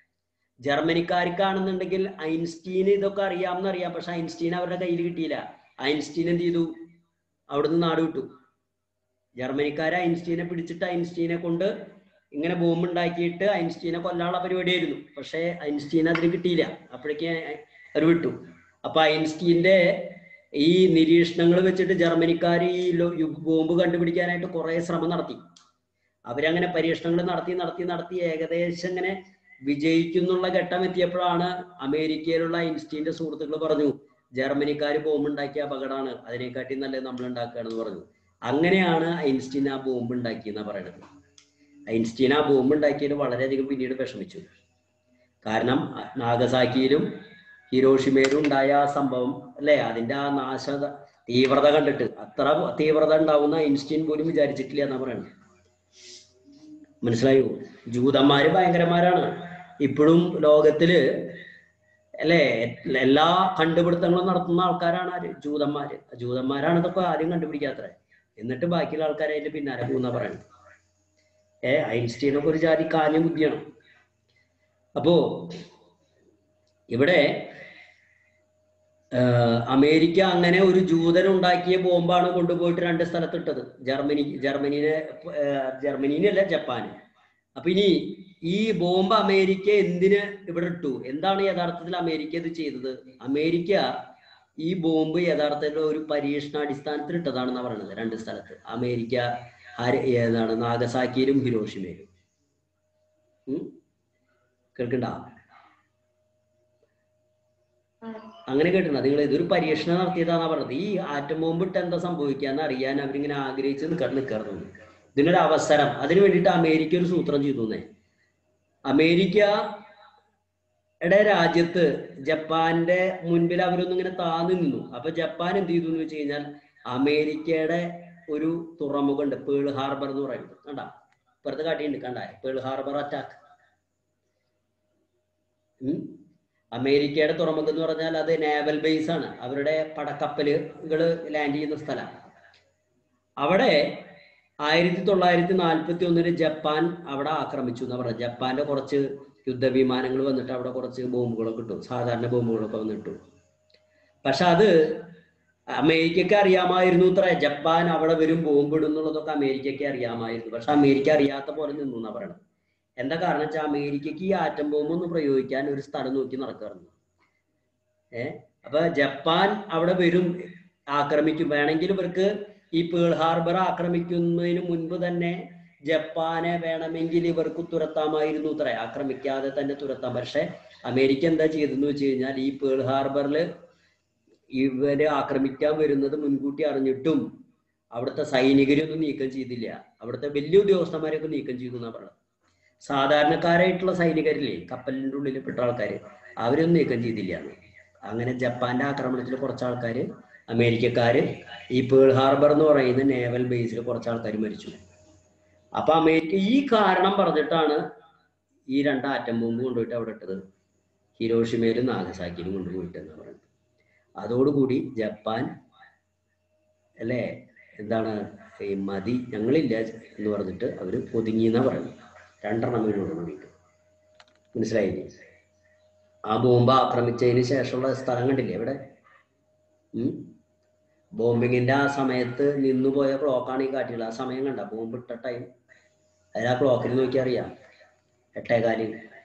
ജർമ്മനിക്കാർക്കാണെന്നുണ്ടെങ്കിൽ ഐൻസ്റ്റീന് ഇതൊക്കെ അറിയാമെന്ന് അറിയാം പക്ഷെ ഐൻസ്റ്റീൻ അവരുടെ കയ്യിൽ കിട്ടിയില്ല ഐൻസ്റ്റീൻ എന്ത് ചെയ്തു അവിടുന്ന് നാട് വിട്ടു ജർമ്മനിക്കാരെ ഐൻസ്റ്റീനെ പിടിച്ചിട്ട് ഐൻസ്റ്റീനെ കൊണ്ട് ഇങ്ങനെ ബോംബ് ഉണ്ടാക്കിയിട്ട് ഐൻസ്റ്റീനെ കൊല്ലാനുള്ള പരിപാടിയായിരുന്നു പക്ഷേ ഐൻസ്റ്റീൻ അതിന് കിട്ടിയില്ല അപ്പോഴേക്ക് അവർ വിട്ടു അപ്പൊ ഐൻസ്റ്റീന്റെ ഈ നിരീക്ഷണങ്ങൾ വെച്ചിട്ട് ജർമ്മനിക്കാർ ഈ ലോ- യു- ബോംബ് കണ്ടുപിടിക്കാനായിട്ട് കുറെ ശ്രമം നടത്തി അവരങ്ങനെ പരീക്ഷണങ്ങൾ നടത്തി നടത്തി നടത്തി ഏകദേശം ഇങ്ങനെ വിജയിക്കുന്നുള്ള ഘട്ടം എത്തിയപ്പോഴാണ് അമേരിക്കയിലുള്ള ഐൻസ്റ്റീന്റെ സുഹൃത്തുക്കൾ പറഞ്ഞു ജർമ്മനിക്കാർ ബോംബ് ഉണ്ടാക്കിയ അപകടമാണ് അതിനെക്കാട്ടി നല്ലത് നമ്മൾ ഉണ്ടാക്കുകയാണെന്ന് പറഞ്ഞു അങ്ങനെയാണ് ഐൻസ്റ്റീൻ ആ ബോംബ് ഉണ്ടാക്കിയെന്നാ പറയുന്നത് ഐൻസ്റ്റീൻ ആ ബോംബ് ഉണ്ടാക്കിയത് വളരെയധികം പിന്നീട് വിഷമിച്ചു കാരണം അ- നാഗസാക്കിയിലും ഹിരോഷിമയിലും ഉണ്ടായ ആ സംഭവം അല്ലെ അതിന്റെ ആ നാശ തീവ്രത കണ്ടിട്ട് അത്ര തീവ്രത ഉണ്ടാവുന്ന ഐൻസ്റ്റീൻ പോലും വിചാരിച്ചിട്ടില്ല എന്നാ പറയുന്നത് മനസ്സിലായോ ജൂതന്മാര് ഭയങ്കരന്മാരാണ് ഇപ്പോഴും ലോകത്തില് അല്ലേ എല്ലാ കണ്ടുപിടുത്തങ്ങളും നടത്തുന്ന ആൾക്കാരാണ് ആര് ജൂതന്മാര് ജൂതന്മാരാണ് ഇതൊക്കെ ആദ്യം കണ്ടുപിടിക്കാത്തത് എന്നിട്ട് ബാക്കിയുള്ള ആൾക്കാരായിട്ട് പിന്നാലെ പോകുന്ന പറയുന്നത് ഏ ഐൻസ്റ്റീനൊക്കെ ഒരു ജാതി കാഞ്ഞ ബുദ്ധിയാണ് അപ്പോ ഇവിടെ ആഹ് അമേരിക്ക അങ്ങനെ ഒരു ജൂതൻ ഉണ്ടാക്കിയ ബോംബാണ് കൊണ്ടുപോയിട്ട് രണ്ട് സ്ഥലത്തിട്ടത് ജർമ്മനി ജർമ്മനിനെ ആഹ് ജർമ്മനിനല്ല ജപ്പാന് അപ്പൊ ഇനി ഈ ബോംബ് അമേരിക്ക എന്തിന് ഇവിടെ ഇട്ടു എന്താണ് യഥാർത്ഥത്തിൽ അമേരിക്ക ഇത് ചെയ്തത് അമേരിക്ക ഈ ബോംബ് യഥാർത്ഥത്തിൽ ഒരു പരീക്ഷണാടിസ്ഥാനത്തിൽ ഇട്ടതാണെന്നാണ് പറയുന്നത് രണ്ട് സ്ഥലത്ത് അമേരിക്ക ഹര- ഏതാണ് നാഗസാക്കിയിലും ഹിരോഷിമയിലും ഉം? കേൾക്കണ്ട അങ്ങനെ കേട്ടിട്ടുണ്ട് നിങ്ങൾ ഇതൊരു പരീക്ഷണം നടത്തിയതാന്നാ പറഞ്ഞത് ഈ ആറ്റം ബോംബ് ഇട്ട് എന്താ സംഭവിക്കാന്ന് അറിയാൻ അവരിങ്ങനെ ആഗ്രഹിച്ച് നിൽക്കാൻ നിൽക്കാറുണ്ട് ഇതിനൊരു അവസരം അതിനു വേണ്ടിയിട്ട് അമേരിക്ക ഒരു സൂത്രം ചെയ്തു എന്നേ അമേരിക്കയുടെ രാജ്യത്ത് ജപ്പാന്റെ മുൻപിൽ അവരൊന്നും ഇങ്ങനെ താന്നു നിന്നു അപ്പൊ ജപ്പാൻ എന്ത് ചെയ്തു എന്ന് വെച്ച് കഴിഞ്ഞാൽ അമേരിക്കയുടെ ഒരു തുറമുഖം ഉണ്ട് പേൾ ഹാർബർ എന്ന് പറയുന്നത് കണ്ട ഇപ്പുറത്ത് കാട്ടിയുണ്ട് കണ്ട പേൾ ഹാർബർ അറ്റാക്ക് അമേരിക്കയുടെ തുറമുഖം എന്ന് പറഞ്ഞാൽ അത് നേവൽ ബേസ് ആണ് അവരുടെ പടക്കപ്പലുകൾ ലാൻഡ് ചെയ്യുന്ന സ്ഥലമാണ് അവിടെ ആയിരത്തി തൊള്ളായിരത്തി നാൽപ്പത്തി ഒന്നിന് ജപ്പാൻ അവിടെ ആക്രമിച്ചു എന്ന് പറഞ്ഞത് ജപ്പാന്റെ കുറച്ച് യുദ്ധവിമാനങ്ങൾ വന്നിട്ട് അവിടെ കുറച്ച് ബോംബുകളൊക്കെ ഇട്ടു സാധാരണ ബോംബുകളൊക്കെ വന്നിട്ടു പക്ഷെ അത് അമേരിക്കക്ക് അറിയാമായിരുന്നു ഇത്ര ജപ്പാൻ അവിടെ വരും ബോംബിടും എന്നുള്ളതൊക്കെ അമേരിക്കയ്ക്ക് അറിയാമായിരുന്നു പക്ഷെ അമേരിക്ക അറിയാത്ത പോലെ നിന്നു എന്നാ പറയണത് എന്താ കാരണം വെച്ചാൽ അമേരിക്കക്ക് ഈ ആറ്റം ബോംബ് ഒന്ന് പ്രയോഗിക്കാൻ ഒരു സ്ഥലം നോക്കി നടക്കാറുണ്ട് ഏ അപ്പൊ ജപ്പാൻ അവിടെ വരും ആക്രമിക്കും വേണമെങ്കിൽ ഇവർക്ക് ഈ പേൾ ഹാർബർ ആക്രമിക്കുന്നതിന് മുൻപ് തന്നെ ജപ്പാനെ വേണമെങ്കിൽ ഇവർക്ക് തുരത്താമായിരുന്നു ഇത്ര ആക്രമിക്കാതെ തന്നെ തുരത്താം പക്ഷെ അമേരിക്ക എന്താ ചെയ്തെന്ന് വെച്ച് കഴിഞ്ഞാൽ ഈ പേൾ ഹാർബറിൽ ഇവര് ആക്രമിക്കാൻ വരുന്നത് മുൻകൂട്ടി അറിഞ്ഞിട്ടും അവിടുത്തെ സൈനികരൊന്നും നീക്കം ചെയ്തില്ല അവിടുത്തെ വലിയ ഉദ്യോഗസ്ഥന്മാരെയൊക്കെ നീക്കം ചെയ്തു എന്നാ പറഞ്ഞത് സാധാരണക്കാരായിട്ടുള്ള സൈനികരില്ലേ കപ്പലിന്റെ ഉള്ളിൽ പെട്ട ആൾക്കാർ അവരൊന്നും നീക്കം ചെയ്തില്ല അങ്ങനെ ജപ്പാന്റെ ആക്രമണത്തിൽ കുറച്ച് ആൾക്കാര് അമേരിക്കക്കാര് ഈ പേൾ ഹാർബർ എന്ന് പറയുന്ന നേവൽ ബേസിൽ കുറച്ച് ആൾക്കാർ മരിച്ചു അപ്പൊ അമേരിക്ക ഈ കാരണം പറഞ്ഞിട്ടാണ് ഈ രണ്ട് ആറ്റം ബോംബ് കൊണ്ടുപോയിട്ട് അവിടെ ഇട്ടത് ഹിരോഷിമയിലും നാഗസാക്കിയിലും കൊണ്ടുപോയിട്ട് എന്ന് പറയുന്നത് അതോടുകൂടി ജപ്പാൻ അല്ലേ എന്താണ് ഈ മതി ഞങ്ങളില്ല എന്ന് പറഞ്ഞിട്ട് അവര് ഒതുങ്ങി എന്നാ പറയുന്നത് രണ്ടെണ്ണം വീണോട് കൂടിയിട്ട് മനസ്സിലായില്ലേ ആ ബോംബ് ആക്രമിച്ചതിന് ശേഷമുള്ള സ്ഥലം കണ്ടില്ലേ ഇവിടെ ഉം ബോംബിങ്ങിന്റെ ആ സമയത്ത് നിന്നുപോയ ക്ലോക്കാണ് ഈ കാട്ടിയുള്ളത് ആ സമയം കണ്ട ബോംബ് ഇട്ട ടൈം അതിൽ ആ ക്ലോക്കിൽ നോക്കി അറിയാം എട്ടേകാല്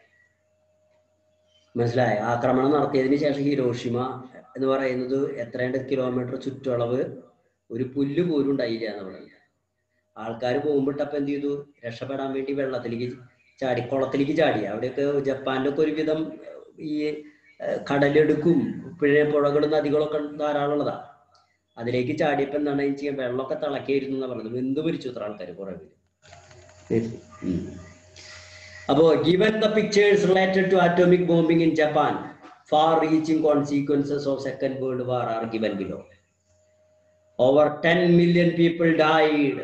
മനസ്സിലായ ആക്രമണം നടത്തിയതിന് ശേഷം ഹിരോഷിമ എന്ന് പറയുന്നത് എത്രണ്ട് കിലോമീറ്റർ ചുറ്റളവ് ഒരു പുല്ല് പോലും ഉണ്ടായില്ല എന്ന് പറയുന്നത് ആൾക്കാർ ബോംബിട്ടപ്പോ എന്ത് ചെയ്തു രക്ഷപ്പെടാൻ വേണ്ടി വെള്ളത്തിലേക്ക് ചാടി കുളത്തിലേക്ക് ചാടി അവിടെയൊക്കെ ജപ്പാന്റെ ഒക്കെ ഒരുവിധം ഈ ഏഹ്, കടലെടുക്കും പിന്നെ പുഴകളും നദികളൊക്കെ ധാരാളം ഉള്ളതാ അതിലേക്ക് ചാടിയപ്പോ എന്താണ് ചെയ്യാൻ വെള്ളമൊക്കെ തിളക്കിയിരുന്നു എന്നാ പറഞ്ഞത് വെന്ത് മരിച്ചു ഇത്ര ആൾക്കാർ കുറെ പേര് ഉം. അപ്പോ given the pictures related to atomic bombing in Japan far reaching consequences of second world war are given below over ten million people died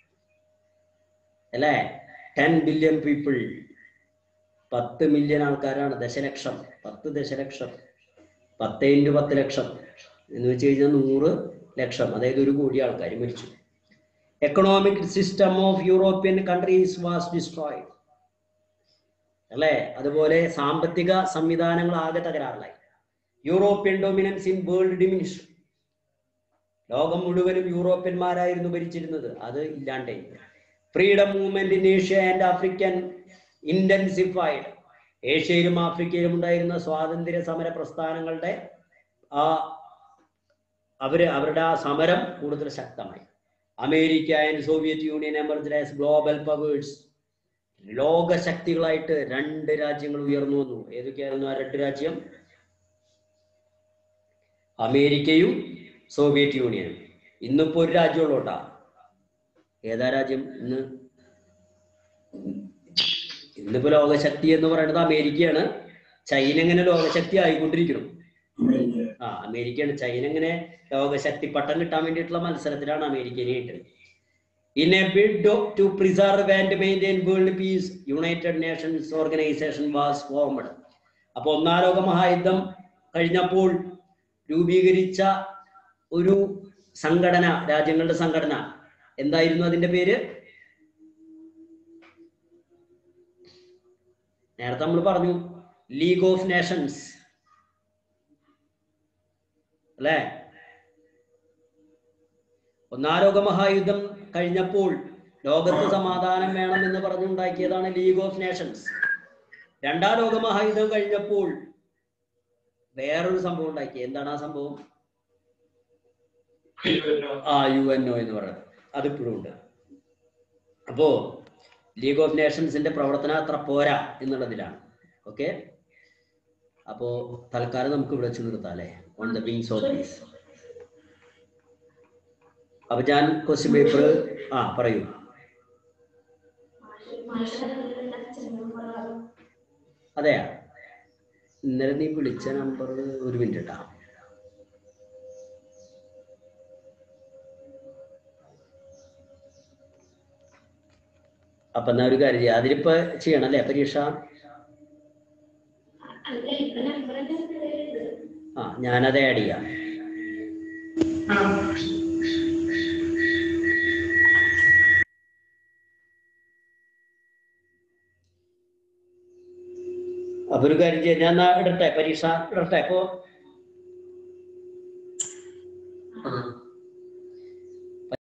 അല്ലേ ടെൻ ബില്യൺ പീപ്പിൾ പത്ത് മില്യൺ ആൾക്കാരാണ് ദശലക്ഷം പത്ത് ദശലക്ഷം പത്ത് ഇൻറ്റു പത്ത് ലക്ഷം എന്ന് വെച്ച് കഴിഞ്ഞാൽ നൂറ് ലക്ഷം അതായത് ഒരു കോടി ആൾക്കാർ മരിച്ചു economic system of European countries was destroyed അല്ലേ അതുപോലെ സാമ്പത്തിക സംവിധാനങ്ങൾ ആകെ തകരാറിലായി European dominance in world diminish ലോകം മുഴുവനും യൂറോപ്യന്മാരായിരുന്നു ഭരിച്ചിരുന്നത് അത് ഇല്ലാണ്ടായി freedom movement in Asia and African intensified ഏഷ്യയിലും ആഫ്രിക്കയിലും ഉണ്ടായിരുന്ന സ്വാതന്ത്ര്യ സമര പ്രസ്ഥാനങ്ങളുടെ ആ അവര് അവരുടെ ആ സമരം കൂടുതൽ ശക്തമായി America and Soviet Union emerge as global powers ലോകശക്തികളായിട്ട് രണ്ട് രാജ്യങ്ങൾ ഉയർന്നു വന്നു ഏതൊക്കെയായിരുന്നു ആ രണ്ട് രാജ്യം അമേരിക്കയും സോവിയറ്റ് യൂണിയനും ഇന്നിപ്പോ ഒരു രാജ്യമുള്ളൂ കേട്ടാ ഏതാ രാജ്യം ഇന്ന് ഇന്നിപ്പോ ലോകശക്തി എന്ന് പറയുന്നത് അമേരിക്കയാണ് ചൈന ഇങ്ങനെ ലോകശക്തി ആയിക്കൊണ്ടിരിക്കണം ആ അമേരിക്കയാണ് ചൈന ഇങ്ങനെ ലോകശക്തി പട്ടം കിട്ടാൻ വേണ്ടിയിട്ടുള്ള മത്സരത്തിലാണ് അമേരിക്കനായിട്ട് in a bid to preserve and maintain world peace United Nations organisation was formed അപ്പൊ ഒന്നാം ലോക മഹായുദ്ധം കഴിഞ്ഞപ്പോൾ രൂപീകരിച്ച ഒരു സംഘടന രാജ്യങ്ങളുടെ സംഘടന എന്തായിരുന്നു അതിന്റെ പേര് നേരത്തെ നമ്മൾ പറഞ്ഞു ലീഗ് ഓഫ് നേഷൻസ് അല്ലേ ഒന്നാം ലോക മഹായുദ്ധം കഴിഞ്ഞപ്പോൾ ലോകത്ത് സമാധാനം വേണം എന്ന് പറഞ്ഞുണ്ടാക്കിയതാണ് ലീഗ് ഓഫ് നേഷൻസ് രണ്ടാം ലോക മഹായുദ്ധം കഴിഞ്ഞപ്പോൾ വേറൊരു സംഭവം ഉണ്ടാക്കി എന്താണ് ആ സംഭവം ആ യു എൻ ഒ എന്ന് പറയുന്നത് അതിപ്പോഴും ഉണ്ട് അപ്പോ ലീഗ് ഓഫ് നേഷൻസിന്റെ പ്രവർത്തനം അത്ര പോരാ എന്നുള്ളതിലാണ് ഓക്കെ അപ്പോ തൽക്കാലം നമുക്ക് ഇവിടെ വെച്ച് നിർത്താം അല്ലേ on the wings of peace അപ്പൊ ഞാൻ ക്വസ്റ്റ്യൻ പേപ്പർ ആ പറയൂ അതെയാ ഇന്നലെ നീ വിളിച്ച നമ്പർ ഒരു മിനിറ്റ് കേട്ടാ അപ്പൊ എന്നാ ഒരു കാര്യം ചെയ്യാം അതിലിപ്പോ ചെയ്യണം അല്ലേ പരീക്ഷ ആ ഞാനത് ആഡ് ചെയ്യാം അപ്പൊ ഒരു കാര്യം ചെയ്യാം ഞാൻ എന്നാ ഇടട്ടെ പരീക്ഷ ഇടട്ടെ അപ്പോ ആ